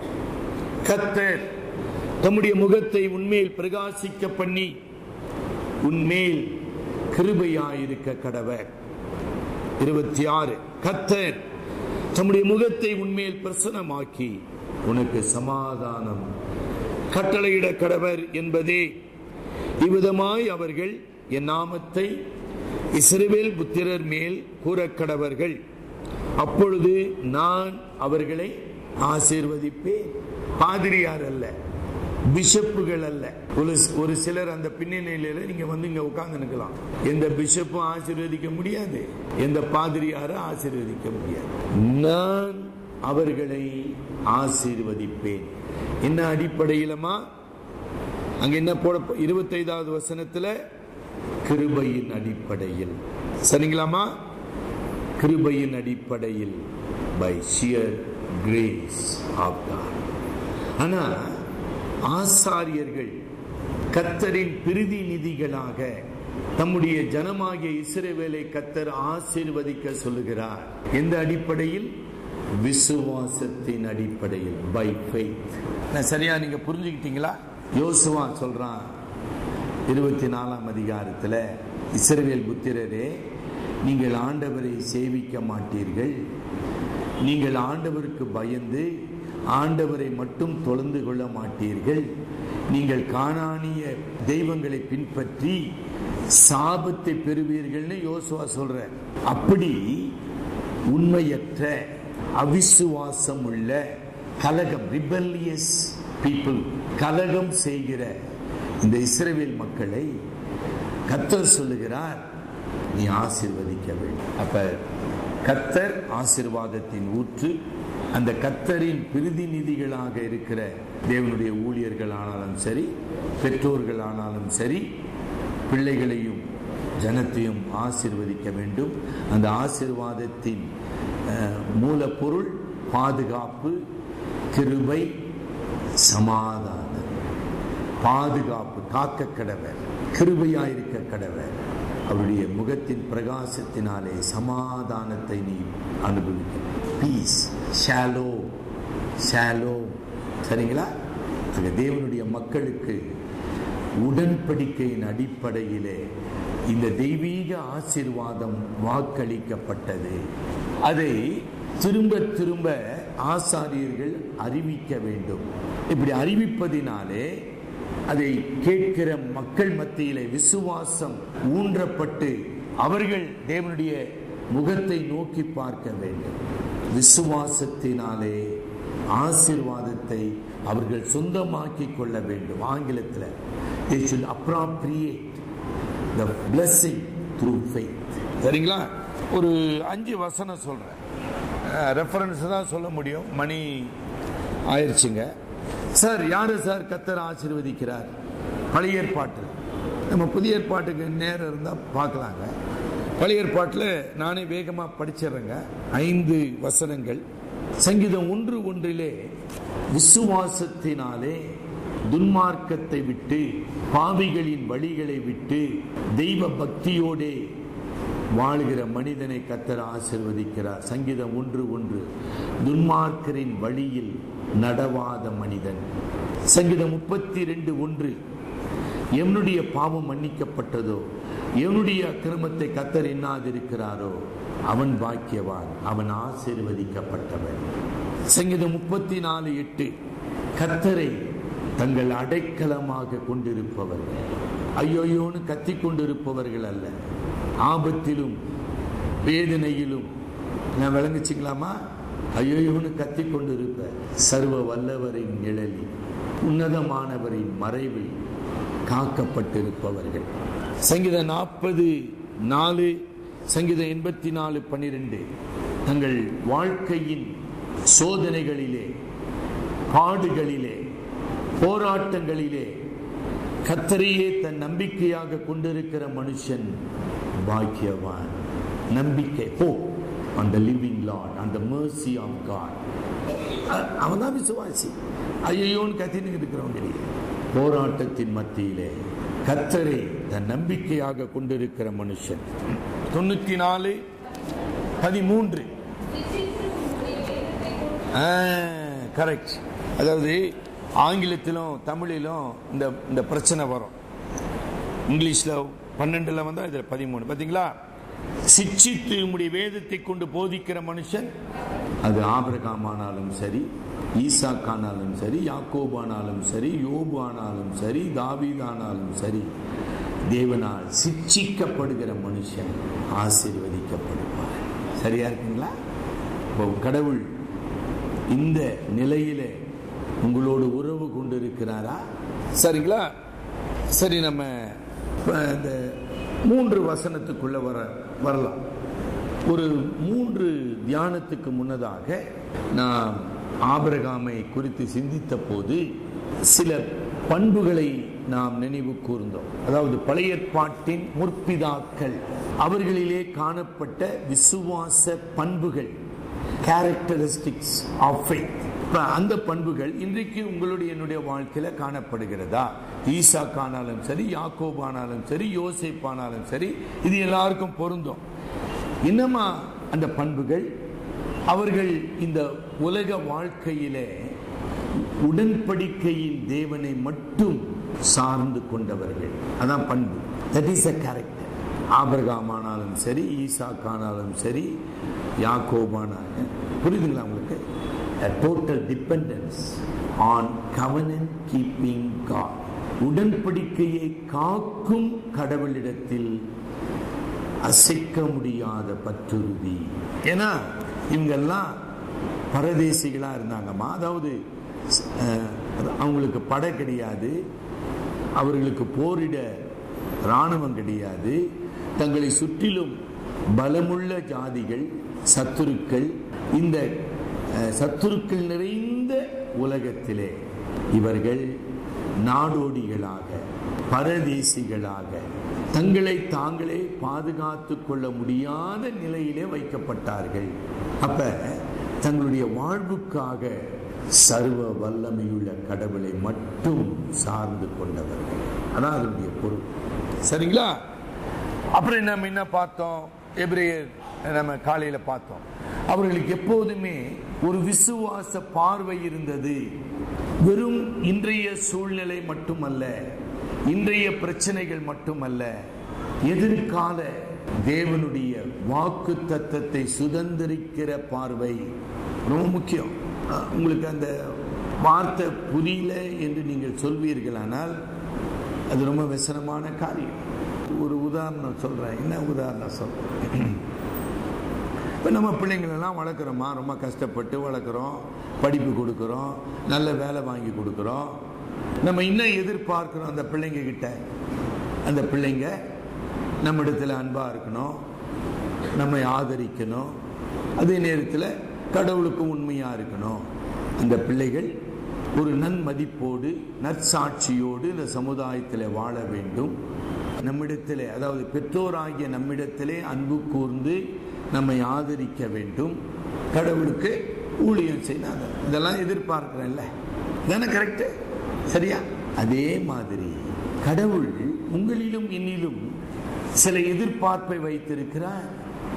கத்தர் தம்முடைய முகத்தை உன்மேல் பிரகாசிக்க பண்ணி உன்மேல் கிருபையாயிருக்க கடவர் இருபத்தி ஆறு கத்தர் தம்முடைய முகத்தை உன்மேல் பிரசனமாக்கி உனக்கு சமாதானம் கட்டளையிட கடவர் என்பதே இவ்விதமாய் அவர்கள் என் நாமத்தை இஸ்ரவேல் புத்திரர் மேல் கூறக்கடவர்கள் அப்பொழுது நான் அவர்களை ஆசீர்வதிப்பேன் பாதிரியார் அல்ல பிஷப்புகள் அல்ல ஒரு ஒரு சிலர் அந்த பின்னணியில நீங்க வந்து இங்க உட்கார்ந்து நிற்கலாம் எந்த பிஷப்பும் ஆசீர்வதிக்க முடியாது எந்த பாதிரியாரும் ஆசீர்வதிக்க முடியாது நான் அவர்களை ஆசீர்வதிப்பேன் என்ன அடிப்படையிலமா அங்க என்ன போட இருபத்தைந்தாவது வசனத்துல கிருபையின் அடிப்படையில் சரிங்களாமா கிருபையின் அடிப்படையில் by sheer grace of God ஆனா ஆசாரியர்கள் கத்தரின் பிரிதி நிதிகளாக தம்முடைய ஜனமாகிய இஸ்ரவேலை கத்தர் ஆசீர்வதிக்க சொல்லுகிறார் எந்த அடிப்படையில் விசுவாசத்தின் அடிப்படையில் பை ஃபெய்த் நான் சரியா நீங்க புரிஞ்சுக்கிட்டீங்களா யோசுவா சொல்றான் இருபத்தி நாலாம் அதிகாரத்துல இஸ்ரவேல் புத்திரரே நீங்கள் ஆண்டவரை சேவிக்க மாட்டீர்கள் நீங்கள் ஆண்டவருக்கு பயந்து ஆண்டவரை மட்டும் தொலைந்து கொள்ள மாட்டீர்கள் நீங்கள் காணானிய தெய்வங்களை பின்பற்றி சாபத்தை பெறுவீர்கள்னு யோசுவா சொல்ற அப்படி உண்மையற்ற அவிசுவாசம் உள்ள கலகம் ரிபல்லியஸ் பீப்புள் கலகம் செய்கிற இந்த இஸ்ரவேல் மக்களை கத்தர் சொல்லுகிறார் நீ ஆசீர்வதிக்க வேண்டும் அப்ப கத்தர் ஆசீர்வாதத்தின் ஊற்று அந்த கத்தரின் பிரதிநிதிகளாக இருக்கிற தேவனுடைய ஊழியர்கள் ஆனாலும் சரி பெற்றோர்கள் ஆனாலும் சரி பிள்ளைகளையும் ஜனத்தையும் ஆசீர்வதிக்க வேண்டும் அந்த ஆசீர்வாதத்தின் அஹ், மூலப்பொருள் பாதுகாப்பு கிருபை சமாதானம் பாதுகாப்பு காக்க கடவர் கிருபையாயிருக்க கடவர் அவருடைய முகத்தின் பிரகாசத்தினாலே சமாதானத்தை நீ அனுபவிக்க பீஸ் ஷாலோ ஷாலோ சரிங்களா ஆக தேவனுடைய மக்களுக்கு உடன்படிக்கையின் அடிப்படையிலே இந்த தெய்வீக ஆசீர்வாதம் வாக்களிக்கப்பட்டது அதை திரும்ப திரும்ப ஆசாரியர்கள் அறிவிக்க வேண்டும் இப்படி அறிவிப்பதினாலே அதை கேட்கிற மக்கள் மத்தியிலே விசுவாசம் ஊன்றப்பட்டு அவர்கள் தேவனுடைய முகத்தை நோக்கி பார்க்க வேண்டும் விசுவாசத்தினாலே ஆசீர்வாதத்தை அவர்கள் சொந்தமாக்கிக் கொள்ள வேண்டும் ஆங்கிலத்தில் they should appropriate the blessing through faith சரிங்களா ஒரு அஞ்சு வசனம் சொல்றேன் ரெஃபரன்ஸ் தான் சொல்ல முடியும் மணி ஆயிடுச்சுங்க சார் யாரு சார் கத்தர் ஆசீர்வதிக்கிறார் பழைய ஏற்பாட்டில் நம்ம புதிய ஏற்பாட்டுக்கு நேரம் இருந்தால் பார்க்கலாங்க பழைய ஏற்பாட்டில் நானே வேகமாக படிச்சிடுறேங்க ஐந்து வசனங்கள் சங்கீதம் ஒன்று ஒன்றிலே விசுவாசத்தினாலே துன்மார்க்கத்தை விட்டு பாவிகளின் வழிகளை விட்டு தெய்வ பக்தியோடே வாழ்கிற மனிதனை கத்தர் ஆசிர்வதிக்கிறார் சங்கீதம் ஒன்று ஒன்று துன்மார்க்கரின் வழியில் நடவாத மனிதன் சங்கீதம் முப்பத்தி ரெண்டு ஒன்று எவனுடைய பாவம் மன்னிக்கப்பட்டதோ எவனுடைய அக்கிரமத்தை கத்தர் எண்ணாதிருக்கிறாரோ அவன் பாக்கியவான் அவன் ஆசீர்வதிக்கப்பட்டவன் சங்கீதம் முப்பத்தி நாலு எட்டு கத்தரை தங்கள் அடைக்கலமாக கொண்டிருப்பவர்கள் ஐயோயோன்னு கத்திக் கொண்டிருப்பவர்கள் அல்ல ஆபத்திலும் வேதனையிலும் நான் விளங்குச்சிங்களாமா ஐயோயோன்னு கத்திக் கொண்டிருப்ப சர்வ வல்லவரின் நிழலில் உன்னதமானவரின் மறைவில் காக்கப்பட்டிருப்பவர்கள் சங்கீதம் நாற்பது நாலு சங்கீதம் எண்பத்தி நாலு பன்னிரெண்டு தங்கள் வாழ்க்கையின் சோதனைகளிலே பாடுகளிலே போராட்டங்களிலே கத்தரையே தன் நம்பிக்கையாக கொண்டிருக்கிற மனுஷன் பாக்கியவான் நம்பிக்கை ஹோ on the living Lord on the mercy of God அவன் தான் விசுவாசி ஐயோன்னு கத்தின்னு இருக்கிறவங்க இல்லையே. போராட்டத்தின் மத்தியிலே கத்தரை தன் நம்பிக்கையாக கொண்டிருக்கிற மனுஷன் தொண்ணூத்தி நாலு பதிமூன்று கரெக்ட் அதாவது ஆங்கிலத்திலும் தமிழிலும் இந்த இந்த பிரச்சனை வரும் இங்கிலீஷ்ல பன்னெண்டுல வந்தா இதுல பதிமூணு பாத்தீங்களா சிச்சித்து உம்முடைய வேதத்தை கொண்டு போதிக்கிற மனுஷன் அது ஆபிரகாம் ஆனாலும் சரி ஈசாக் ஆனாலும் சரி யாக்கோப் ஆனாலும் சரி யோபு ஆனாலும் சரி தாவீது ஆனாலும் சரி தேவனால் சிட்சிக்கப்படுகிற மனுஷன் ஆசீர்வதிக்கப்படுவார் சரியா இருக்குங்களா இப்போ கடவுள் இந்த நிலையிலே உங்களோடு உறவு கொண்டிருக்கிறாரா சரிங்களா சரி நம்ம இப்ப இந்த மூன்று வசனத்துக்குள்ள வர வரலாம் ஒரு மூன்று தியானத்துக்கு முன்னதாக நான் ஆபிரகாமை குறித்து சிந்தித்த போது சில பண்புகளை நாம் நினைவு கூர்ந்தோம் அதாவது பழைய ஏற்பாட்டின் முற்பிதாக்கள் அவர்களிலே காணப்பட்ட விசுவாச பண்புகள் கேரக்டரிஸ்டிக்ஸ் ஆஃப் ஃபெய்த் இப்ப அந்த பண்புகள் இன்றைக்கு உங்களுடைய என்னுடைய வாழ்க்கையில காணப்படுகிறதா ஈசாக் ஆனாலும் சரி யாக்கோப் ஆனாலும் சரி யோசேப் ஆனாலும் சரி இது எல்லாருக்கும் பொருந்தும் இன்னமா அந்த பண்புகள் அவர்கள் இந்த உலக வாழ்க்கையிலே உடன்படிக்கையின் தேவனை மட்டும் சார்ந்து கொண்டவர்கள் அதான் பண்பு that is a character Abraham ஆனாலும் சரி ஈசாக் ஆனாலும் சரி யாக்கோபானாலும் புரியுதுங்களா உங்களுக்கு total dependence on covenant keeping God உடன்படிக்கையை காக்கும் கடவுளிடத்தில் அசைக்க முடியாத பற்றுறுதி ஏன்னா இவங்கெல்லாம் பரதேசிகளா இருந்தாங்கம்மா அதாவது அஹ், அவங்களுக்கு படை கிடையாது அவர்களுக்கு போரிட இராணுவம் கிடையாது தங்களை சுற்றிலும் பலமுள்ள ஜாதிகள் சத்துருக்கள் இந்த அஹ், சத்துருக்கள் நிறைந்த உலகத்திலே இவர்கள் நாடோடிகளாக பரதேசிகளாக தங்களை தாங்களே பாதுகாத்துக் கொள்ள முடியாத நிலையிலே வைக்கப்பட்டார்கள் அப்ப தங்களுடைய வாழ்வுக்காக சர்வ வல்லமையுள்ள கடவுளை மட்டும் சார்ந்து கொண்டவர்கள் அதான் அதனுடைய பொருள் சரிங்களா அப்புறம் நம்ம என்ன பார்த்தோம் எபிரேயர் நம்ம காலையில பார்த்தோம் அவர்களுக்கு எப்போதுமே ஒரு விசுவாச பார்வை இருந்தது வெறும் இன்றைய சூழ்நிலை மட்டுமல்ல இன்றைய பிரச்சனைகள் மட்டுமல்ல எதிர்கால தேவனுடைய வாக்கு தத்தத்தை சுதந்திரிக்கிற பார்வை ரொம்ப முக்கியம் அஹ் உங்களுக்கு அந்த வார்த்தை புரியல என்று நீங்கள் சொல்வீர்களானால் அது ரொம்ப விசனமான காரியம் ஒரு உதாரணம் சொல்றேன் என்ன உதாரணம் சொல்றேன் இப்போ நம்ம பிள்ளைங்களெல்லாம் வளர்க்குறோமா ரொம்ப கஷ்டப்பட்டு வளர்க்குறோம் படிப்பு கொடுக்குறோம் நல்ல வேலை வாங்கி கொடுக்குறோம் நம்ம இன்னும் எதிர்பார்க்கிறோம் அந்த பிள்ளைங்க கிட்ட அந்த பிள்ளைங்க நம்ம இடத்துல அன்பாக இருக்கணும் நம்மை ஆதரிக்கணும் அதே நேரத்தில் கடவுளுக்கு உண்மையாக இருக்கணும் அந்த பிள்ளைகள் ஒரு நன்மதிப்போடு நற்சாட்சியோடு இந்த சமுதாயத்தில் வாழ வேண்டும் நம்மிடத்திலே அதாவது பெற்றோராகிய நம்மிடத்திலே அன்பு கூர்ந்து நம்மை ஆதரிக்க வேண்டும் கடவுளுக்கு ஊழியம் செய்யணும் இதெல்லாம் எதிர்பார்க்கிறேன்ல தானே கரெக்டு சரியா அதே மாதிரி கடவுள் உங்களிலும் என்னிலும் சில எதிர்பார்ப்பை வைத்திருக்கிறார்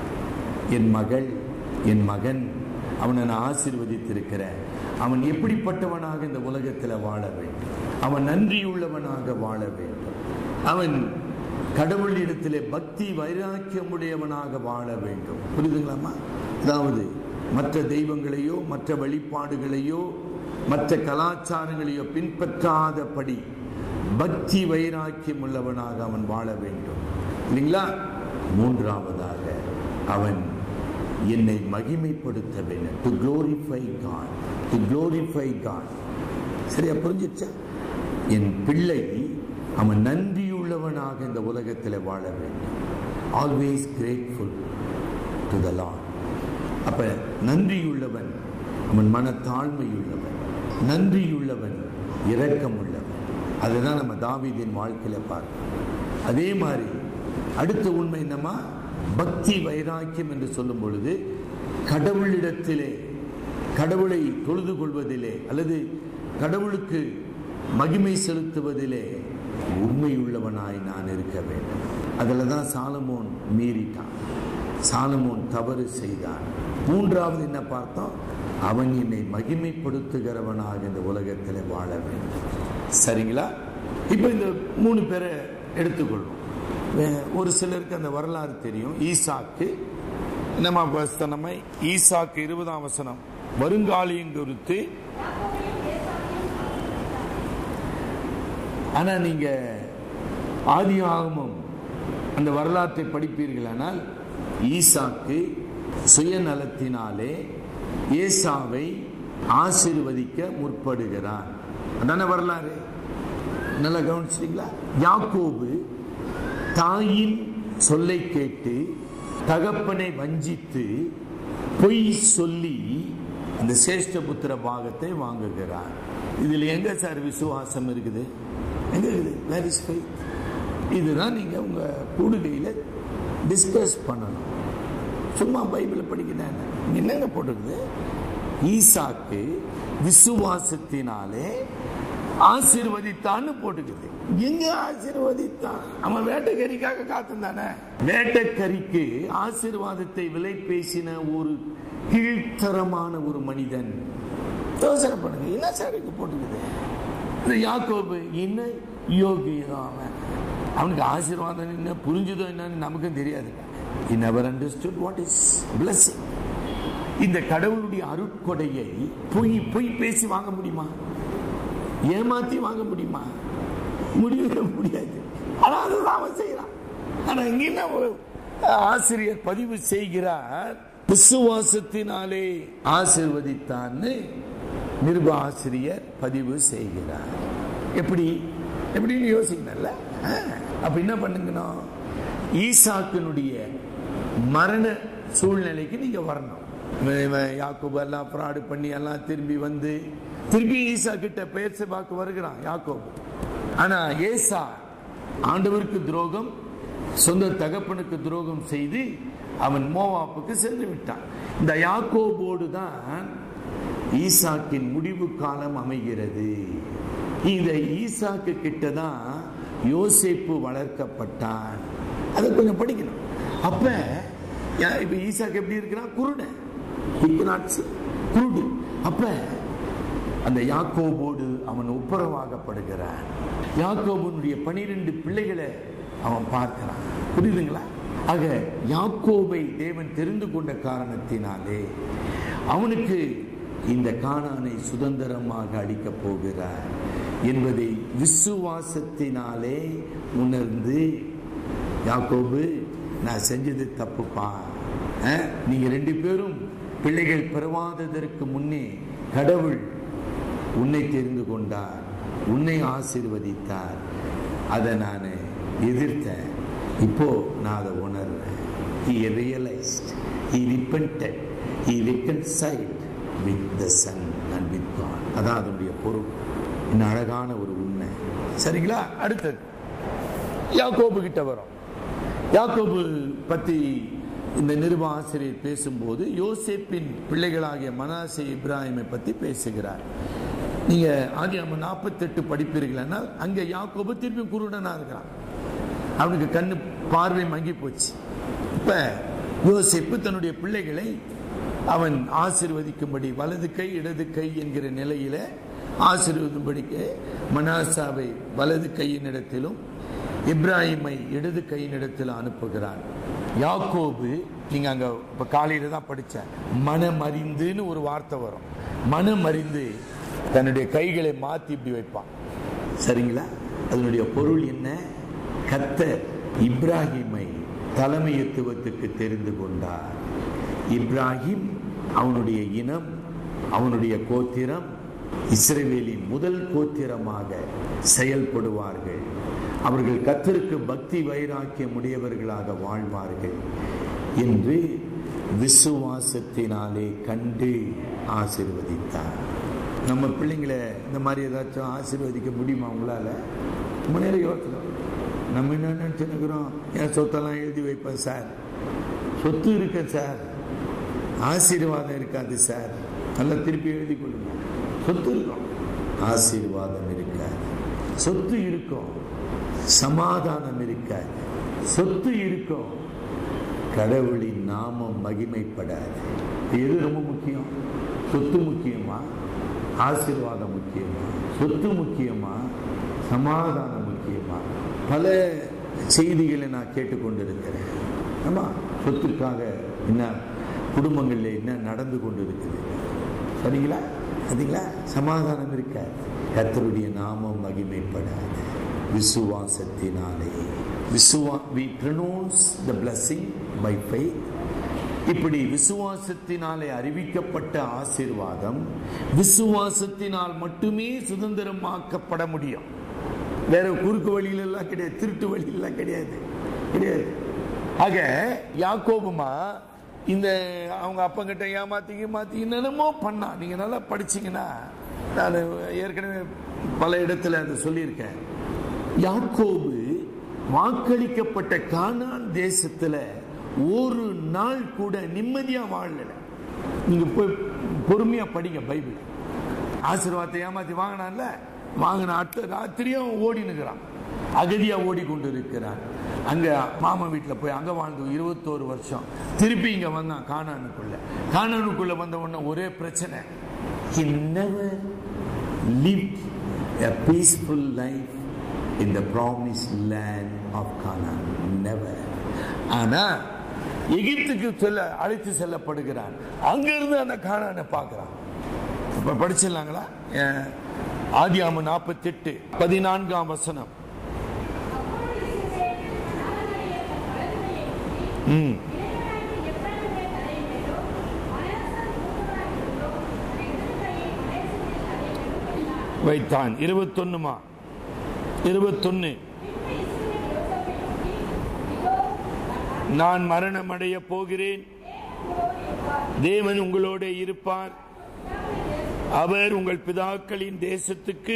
என் மகள் என் மகன் அவனை நான் ஆசீர்வதித்திருக்கிறேன் அவன் எப்படிப்பட்டவனாக இந்த உலகத்தில் வாழ வேண்டும் அவன் நன்றியுள்ளவனாக வாழ வேண்டும் அவன் கடவுளிடத்திலே பக்தி வைராக்கியமுடையவனாக வாழ வேண்டும் புரியுதுங்களாமா அதாவது மற்ற தெய்வங்களையோ மற்ற வழிபாடுகளையோ மற்ற கலாச்சாரங்களையோ பின்பற்றாதபடி பக்தி வைராக்கியம் உள்ளவனாக அவன் வாழ வேண்டும் இல்லைங்களா மூன்றாவதாக அவன் என்னை மகிமைப்படுத்த வேண்டும் to glorify God to glorify God சரியா புரிஞ்சிச்சா என் பிள்ளை அவன் நன்றியுள்ளவனாக இந்த உலகத்தில் வாழ வேண்டும் always grateful to the Lord அப்ப நன்றியுள்ளவன் அவன் மனத்தாழ்மையுள்ளவன் நன்றியுள்ளவன் இரக்கமுள்ளவன் அதுதான் நம்ம தாவீதின் வாழ்க்கையில பார்க்கிறோம் அதே மாதிரி அடுத்த உண்மை என்னமா பக்தி வைராக்கியம் என்று சொல்லும் பொழுது கடவுளிடத்திலே கடவுளை தொழுது கொள்வதிலே அல்லது கடவுளுக்கு மகிமை செலுத்துவதிலே உண்மையுள்ளவனாய் நான் இருக்க வேண்டும் அதில் தான் சாலமோன் மீறிட்டான் சாலமோன் தவறு செய்தான் மூன்றாவது என்ன பார்த்தோம் அவன் என்னை மகிமைப்படுத்துகிறவனாக இந்த உலகத்தில் வாழ வேண்டும் சரிங்களா இப்போ இந்த மூணு பேரை எடுத்துக்கொள்வோம் வே- ஒரு சிலருக்கு அந்த வரலாறு தெரியும் ஈசாக்கு நம்ம வசனமை ஈசாக்கு இருபதாம் வசனம் வருங்காலியம் குறித்து ஆனா நீங்க ஆதி ஆகமம் அந்த வரலாற்றை படிப்பீர்களானால் ஈசாக்கு சுயநலத்தினாலே ஏசாவை ஆசீர்வதிக்க முற்படுகிறான் அதான வரலாறு நல்லா கவனிச்சிட்டீங்களா யாக்கோபு தாயின் சொல்லை கேட்டு தகப்பனை வஞ்சித்து பொய் சொல்லி அந்த சேஷ்டபுத்திர பாகத்தை வாங்குகிறார் இதுல எங்க சார் விசுவாசம் இருக்குது எங்க இருக்குது வேர் இஸ் ஃபெய்த் இதுதான் நீங்க உங்க கூடுகையில டிஸ்கஸ் பண்ணணும் சும்மா பைபிளை படிக்கிறேன் என்னங்க போட்டிருக்குது ஈசாக்கு விசுவாசத்தினாலே ஆசீர்வதித்தான்னு போட்டுக்குது எங்க ஆசீர்வதித்தான் அவன் வேட்டைக்கறிக்காக காத்திருந்தானே வேட்டைக்கறிக்கு ஆசீர்வாதத்தை விலை பேசின ஒரு கீழ்த்தரமான ஒரு மனிதன் யோசனை பண்ணுங்க என்ன சார் இங்க போட்டுக்குது இந்த யாக்கோபு என்ன யோகி அவன் அவனுக்கு ஆசீர்வாதம் என்ன புரிஞ்சுதோ என்னன்னு நமக்கும் தெரியாது he never understood what is blessing இந்த கடவுளுடைய அருட்கொடையை பொய் பொய் பேசி வாங்க முடியுமா ஏமாத்தி வாங்க முடியுமா முடியவே முடியாது ஆனா அதுதான் அவன் செய்யறான் ஆனா இங்க என்ன ஒரு ஆசிரியர் பதிவு செய்கிறார் விசுவாசத்தினாலே ஆசிர்வதித்தான்னு நிருப ஆசிரியர் பதிவு செய்கிறார் எப்படி எப்படின்னு யோசிக்கணும்ல ஆ, அப்ப என்ன பண்ணுங்கணும் ஈசாக்கினுடைய மரண சூழ்நிலைக்கு நீங்க வரணும் இவன் இவன் யாக்கோபு எல்லாம் ஃப்ராடு பண்ணி எல்லாம் திரும்பி வந்து திரும்பி ஈசா கிட்ட பெயர் செபாக்கு வருகிறான் யாக்கோபு ஆனா ஏசா ஆண்டவருக்கு துரோகம் சொந்த தகப்பனுக்கு துரோகம் செய்து அவன் மோவாப்புக்கு சென்று விட்டான் இந்த யாக்கோபோடு தான் ஈசாக்கின் முடிவு காலம் அமைகிறது இந்த ஈசாக்கு கிட்ட தான் யோசேப்பு வளர்க்கப்பட்டான் அதை கொஞ்சம் படிக்கணும் அப்ப யா- இப்ப ஈசாக்கு எப்படி இருக்கிறான் குருடன் He cannot see. குருடு அப்ப அந்த யாக்கோபோடு அவன் ஒப்புரவாகப்படுகிறான் யாக்கோபனுடைய பனிரெண்டு பிள்ளைகளை அவன் பார்க்கிறான் புரியுதுங்களா ஆக யாக்கோபை தேவன் தெரிந்து கொண்ட காரணத்தினாலே அவனுக்கு இந்த கானானை சுதந்திரமாக அளிக்கப் போகிறார் என்பதை விசுவாசத்தினாலே உணர்ந்து யாக்கோபு நான் செஞ்சது தப்புப்பா அஹ், நீங்க ரெண்டு பேரும் பிள்ளைகள் பிறவாததற்கு முன்னே கடவுள் உன்னை தெரிந்து கொண்டார் உன்னை ஆசீர்வதித்தார் அதை நான் எதிர்த்தேன் இப்போ நான் அதை உணர்றேன் he realized he repented he reconciled with the son and with god அதான் அதனுடைய பொருள் இன்னும் அழகான ஒரு உண்மை சரிங்களா அடுத்தது யாக்கோபு கிட்ட வரும் யாக்கோபு பத்தி இந்த நிருப ஆசிரியர் பேசும்போது யோசேப்பின் பிள்ளைகளாகிய மனாசே இப்ராஹிமை பத்தி பேசுகிறார் நீங்க ஆதி நம்ம நாற்பத்தெட்டு படிப்பீர்கள்னா அங்க யாக்கோபு திருப்பி குருடனா இருக்கிறான் அவனுக்கு கண்ணு பார்வை மங்கி போச்சு இப்ப யோசேப்பு தன்னுடைய பிள்ளைகளை அவன் ஆசீர்வதிக்கும்படி வலது கை இடது கை என்கிற நிலையில ஆசீர்வதிக்கும்படிக்கு மனாசாவை வலது கையினிடத்திலும் இப்ராஹிமை இடது கையினிடத்தில் அனுப்புகிறான் யாக்கோபு நீங்க அங்க இப்ப காலையில தான் படிச்சேன் மனமறிந்துன்னு ஒரு வார்த்தை வரும் மனமறிந்து தன்னுடைய கைகளை மாத்தி இப்படி வைப்பான் சரிங்களா அதனுடைய பொருள் என்ன கத்தர் இப்ராஹிமை தலைமையத்துவத்துக்கு தெரிந்து கொண்டார் இப்ராஹிம் அவனுடைய இனம் அவனுடைய கோத்திரம் இஸ்ரவேலின் முதல் கோத்திரமாக செயல்படுவார்கள் அவர்கள் கத்தருக்கு பக்தி வைராக்கியம் உடையவர்களாக வாழ்வார்கள் என்று விசுவாசத்தினாலே கண்டு ஆசீர்வதித்தார் நம்ம பிள்ளைங்களை இந்த மாதிரி ஏதாச்சும் ஆசீர்வதிக்க முடியுமா உங்களால ரொம்ப நேரம் யோசனை நம்ம என்ன நினைச்சுக்கிறோம் என் சொத்தெல்லாம் எழுதி வைப்பேன் சார் சொத்து இருக்க சார் ஆசீர்வாதம் இருக்காது சார் நல்லா திருப்பி எழுதி கொள்ளுங்க சொத்து இருக்கும் ஆசீர்வாதம் இருக்காது சொத்து இருக்கும் சமாதானம் இருக்காது சொத்து இருக்கும் கடவுளின் நாமம் மகிமைப்படாது எது ரொம்ப முக்கியம் சொத்து முக்கியமா ஆசீர்வாதம் முக்கியமா சொத்து முக்கியமா சமாதானம் முக்கியமா பல செய்திகளை நான் கேட்டுக்கொண்டிருக்கிறேன் ஆமா சொத்துக்காக என்ன குடும்பங்களில் என்ன நடந்து கொண்டு இருக்குது சரிங்களா அதுங்களா சமாதானம் இருக்காது கர்த்தருடைய நாமம் மகிமைப்படாது விசுவாசத்தினாலே விசுவா we pronounce the blessing by faith இப்படி விசுவாசத்தினாலே அறிவிக்கப்பட்ட ஆசீர்வாதம் விசுவாசத்தினால் மட்டுமே சுதந்திரமாக்கப்பட முடியும் வேற குறுக்கு வழியில எல்லாம் கிடையாது திருட்டு வழியில எல்லாம் கிடையாது கிடையாது ஆக யாக்கோபுமா இந்த அவங்க அப்பங்கிட்ட ஏமாத்தி ஏமாத்தி என்னென்னமோ பண்ணா நீங்க நல்லா படிச்சீங்கன்னா நான் ஏற்கனவே பல இடத்துல அதை சொல்லியிருக்கேன் யாக்கோபு வாக்களிக்கப்பட்ட கானான் தேசத்துல ஒரு நாள் கூட நிம்மதியா வாழல நீங்க போய் பொறுமையா படிங்க பைபிள் ஆசீர்வாதத்தை ஏமாத்தி வாங்கினான்ல வாங்கின அடுத்த ராத்திரியும் ஓடி நிற்கிறான் அகதியா ஓடி கொண்டு இருக்கிறான் அங்க மாமா வீட்டுல போய் அங்க வாழ்ந்து இருபத்தோரு வருஷம் திருப்பி இங்க வந்தான் கானானுக்குள்ள கானானுக்குள்ள வந்த உடனே ஒரே பிரச்சனை he never lived a peaceful life in the promised land of Canaan never ஆனா எகிப்துக்கு செல்ல அழைத்து செல்லப்படுகிறான் அங்கிருந்து அந்த கானானை பார்க்கிறான் இப்ப படிச்சிடலாங்களா ஆதியாம நாற்பத்தி எட்டு பதினான்காம் வசனம் ம் வைத்தான் இருபத்தொன்னுமா இருபத்தொன்னு நான் மரணம் அடைய போகிறேன் தேவன் உங்களோட இருப்பார் அவர் உங்கள் பிதாக்களின் தேசத்துக்கு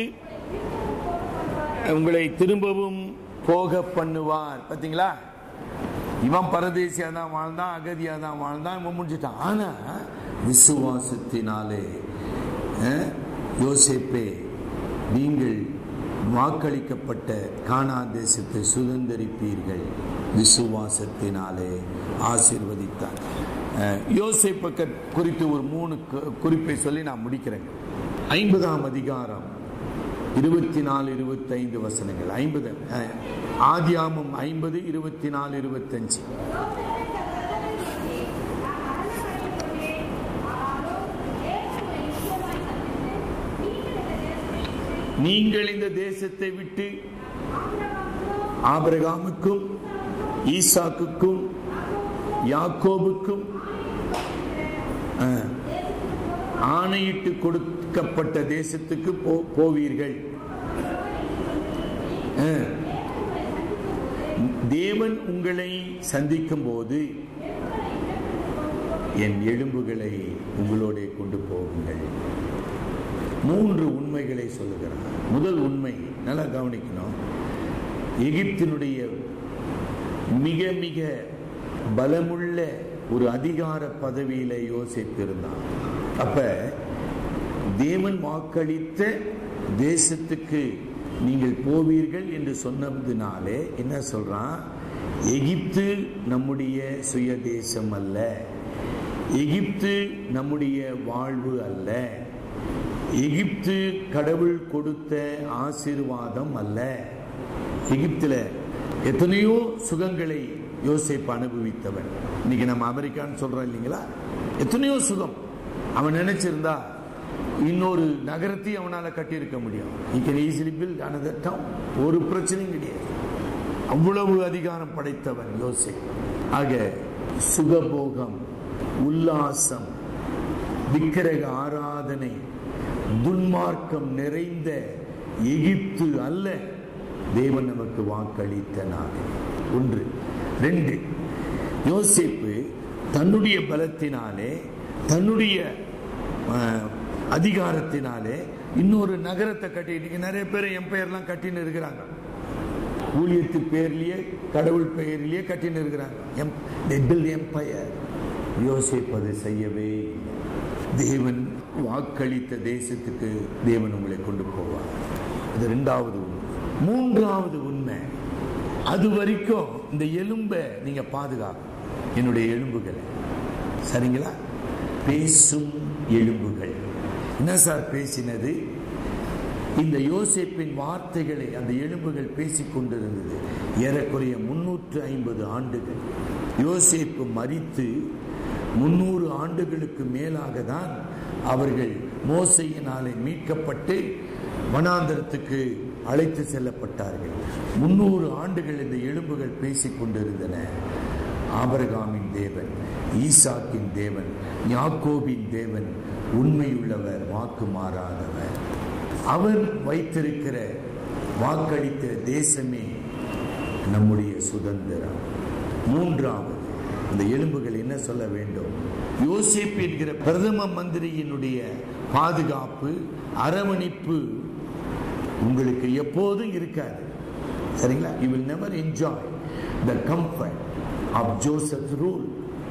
உங்களை திரும்பவும் போக பண்ணுவார் பாத்தீங்களா இவன் பரதேசியா தான் வாழ்ந்தான் அகதியா தான் வாழ்ந்தான் இவன் முடிஞ்சிட்டான் ஆனா விசுவாசத்தினாலே அஹ், யோசேப்பே நீங்கள் வாக்களிக்கப்பட்ட கானா தேசத்தை சுதந்திரிப்பீர்கள் விசுவாசத்தினாலே ஆசீர்வதித்தார் அஹ், யோசேப்பை க- குறித்து ஒரு மூணு கு- குறிப்பை சொல்லி நான் முடிக்கிறேன் ஐம்பதாம் அதிகாரம் இருபத்தி நாலு இருபத்தைந்து வசனங்கள் ஐம்பது அஹ், ஆதியாமம் ஐம்பது இருபத்தி நாலு இருபத்தஞ்சு நீங்கள் இந்த தேசத்தை விட்டு ஆபிரகாமுக்கும் ஈசாக்குக்கும் யாக்கோபுக்கும் ஆ, ஆணையிட்டு கொடுக்கப்பட்ட தேசத்துக்கு போ- போவீர்கள் ஆ. தேவன் உங்களை சந்திக்கும் போது என் எலும்புகளை உங்களோட கொண்டு போகுங்கள் மூன்று உண்மைகளை சொல்லுகிறார் முதல் உண்மை நல்லா கவனிக்கணும் எகிப்தினுடைய மிக மிக பலமுள்ள ஒரு அதிகார பதவியில யோசித்து இருந்தான் அப்ப தேவன் வாக்களித்த தேசத்துக்கு நீங்கள் போவீர்கள் என்று சொன்னதுனாலே என்ன சொல்றான் எகிப்து நம்முடைய சுய தேசம் அல்ல எகிப்து நம்முடைய வாழ்வு அல்ல எகிப்து கடவுள் கொடுத்த ஆசீர்வாதம் அல்ல எகிப்துல எத்தனையோ சுகங்களை யோசேப்பு அனுபவித்தவன் இன்னைக்கு நம்ம அமெரிக்கான்னு சொல்றோம் இல்லைங்களா எத்தனையோ சுகம் அவன் நினைச்சிருந்தா இன்னொரு நகரத்தையும் அவனால கட்டியிருக்க முடியும் he can easily build another town ஒரு பிரச்சனையும் கிடையாது அவ்வளவு அதிகாரம் படைத்தவன் யோசே ஆக சுகபோகம் உல்லாசம் விக்கிரக ஆராதனை துன்மார்க்கம் நிறைந்த எகிப்து அல்ல தேவன் நமக்கு வாக்களித்த நாடு ஒன்று ரெண்டு யோசேப்பு தன்னுடைய பலத்தினாலே தன்னுடைய அஹ், அதிகாரத்தினாலே இன்னொரு நகரத்தை கட்டி இன்னைக்கு நிறைய பேர் எம்பையர்லாம் கட்டின்னு இருக்கிறாங்க ஊழியத்து பேர்லயே கடவுள் பெயரிலேயே கட்டின்னு இருக்கிறாங்க எம் எம்பையர் யோசிப்பது செய்யவே இல்லை தேவன் வாக்களித்த தேசத்துக்கு தேவன் உங்களை கொண்டு போவார் இது ரெண்டாவது உண்மை மூன்றாவது உண்மை அது வரைக்கும் இந்த எலும்பை நீங்க பாதுகாக்கணும் என்னுடைய எலும்புகளை சரிங்களா பேசும் எலும்புகள் என்ன சார் பேசினது இந்த யோசேப்பின் வார்த்தைகளை அந்த எலும்புகள் பேசிக் கொண்டிருந்தது ஏறக்குறைய முன்னூற்று ஐம்பது ஆண்டுகள் யோசேப்பு மரித்து முன்னூறு ஆண்டுகளுக்கு மேலாக தான் அவர்கள் மோசையினாலே மீட்கப்பட்டு வனாந்தரத்துக்கு அழைத்து செல்லப்பட்டார்கள் முன்னூறு ஆண்டுகள் இந்த எலும்புகள் பேசிக் கொண்டிருந்தன ஆபரகாமின் தேவன் ஈசாக்கின் தேவன் யாக்கோபின் தேவன் உண்மையுள்ளவர் வாக்கு மாறாதவர் அவர் வைத்திருக்கிற வாக்களித்த தேசமே நம்முடைய சுதந்திரம் மூன்றாவது அந்த எலும்புகள் என்ன சொல்ல வேண்டும் யோசேப் என்கிற பிரதம மந்திரியினுடைய பாதுகாப்பு அரவணைப்பு உங்களுக்கு எப்போதும் இருக்காது சரிங்களா you will never enjoy the comfort of Joseph rule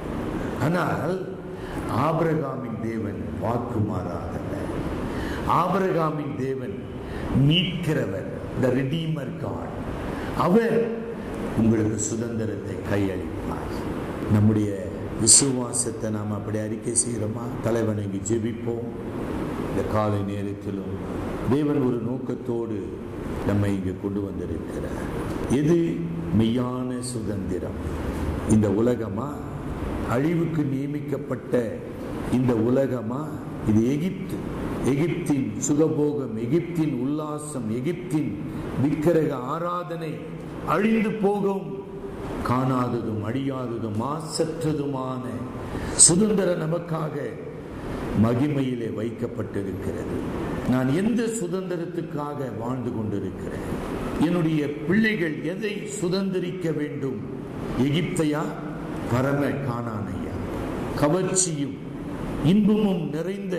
ஆனால் ஆபிரகாமின் தேவன் வாக்கு மாறாதவர் ஆபிரகாமின் தேவன் மீட்கிறவர் த ரிடீமர் காட் அவர் உங்களுக்கு சுதந்திரத்தை கையளிப்பார் நம்முடைய விசுவாசத்தை நாம் அப்படி அறிக்கை செய்கிறோமா தலைவணங்கி ஜெபிப்போம் இந்த காலை நேரத்திலும் தேவன் ஒரு நோக்கத்தோடு நம்மை இங்கு கொண்டு வந்திருக்கிறார் எது மெய்யான சுதந்திரம் இந்த உலகமா அழிவுக்கு நியமிக்கப்பட்ட இந்த உலகமா இது எகிப்து எகிப்தின் சுகபோகம் எகிப்தின் உல்லாசம் எகிப்தின் விக்கிரக ஆராதனை அழிந்து போகும் காணாததும் அழியாததும் மாசற்றதுமான சுதந்திரம் நமக்காக மகிமையிலே வைக்கப்பட்டிருக்கிறது நான் எந்த சுதந்திரத்துக்காக வாழ்ந்து கொண்டிருக்கிறேன் என்னுடைய பிள்ளைகள் எதை சுதந்திரிக்க வேண்டும் எகிப்தையா பரம காணானையா கவர்ச்சியும் இன்பமும் நிறைந்த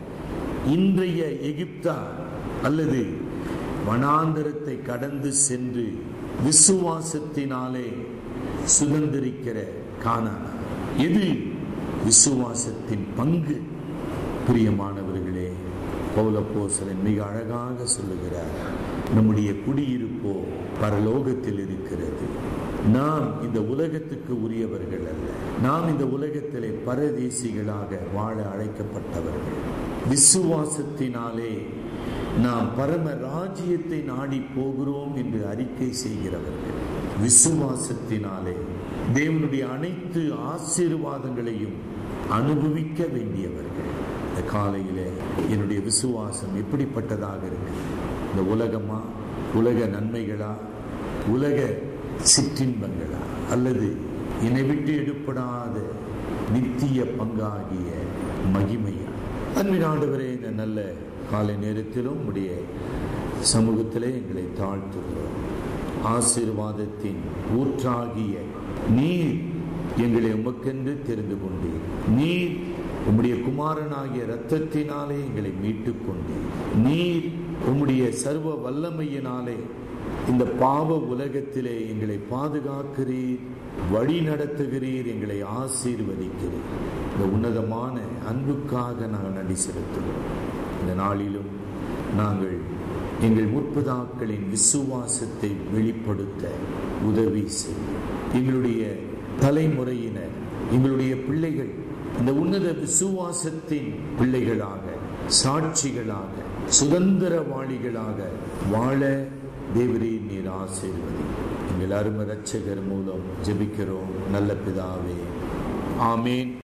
இன்றைய எகிப்தா அல்லது வனாந்தரத்தை கடந்து சென்று விசுவாசத்தினாலே சுதந்திரிக்கிற காணானா எது விசுவாசத்தின் பங்கு பிரியமானவர்களே பௌலப்போசலன் மிக அழகாக சொல்லுகிறார் நம்முடைய குடியிருப்போ பரலோகத்தில் இருக்கிறது நாம் இந்த உலகத்துக்கு உரியவர்கள் அல்ல நாம் இந்த உலகத்திலே பரதேசிகளாக வாழ அழைக்கப்பட்டவர்கள் விசுவாசத்தினாலே நாம் பரம ராஜ்யத்தை நாடி போகிறோம் என்று அறிக்கை செய்கிறவர்கள் விசுவாசத்தினாலே தேவனுடைய அனைத்து ஆசீர்வாதங்களையும் அனுபவிக்க வேண்டியவர்கள் இந்த காலையிலே என்னுடைய விசுவாசம் எப்படிப்பட்டதாக இருக்கு இந்த உலகமா உலக நன்மைகளா உலக சிற்றின்பங்களா அல்லது என்னை விட்டு எடுப்படாத நித்திய பங்காகிய மகிமையா அன்பின் ஆண்டவரே இந்த நல்ல காலை நேரத்திலும் உடைய சமூகத்திலே எங்களை தாழ்த்துகிறோம் ஆசீர்வாதத்தின் ஊற்றாகிய நீர் எங்களை உமக்கென்று தெரிந்து கொண்டீர் நீர் உம்முடைய குமாரனாகிய இரத்தத்தினாலே எங்களை மீட்டுக் கொண்டீர் நீர் உம்முடைய சர்வ வல்லமையினாலே இந்த பாவ உலகத்திலே எங்களை பாதுகாக்கிறீர் வழி நடத்துகிறீர் எங்களை ஆசீர்வதிக்கிறீர் இந்த உன்னதமான அன்புக்காக நாங்கள் நன்றி செலுத்துகிறோம் இந்த நாளிலும் நாங்கள் எங்கள் முற்பதாக்களின் விசுவாசத்தை வெளிப்படுத்த உதவி செய்யும் எங்களுடைய தலைமுறையினர் எங்களுடைய பிள்ளைகள் இந்த உன்னத விசுவாசத்தின் பிள்ளைகளாக சாட்சிகளாக சுதந்திரவாளிகளாக வாழ தேவரே நீர் ஆசீர்வதி எங்கள் அரும ரட்சகர் மூலம் ஜெபிக்கிறோம் நல்ல பிதாவே ஆமேன்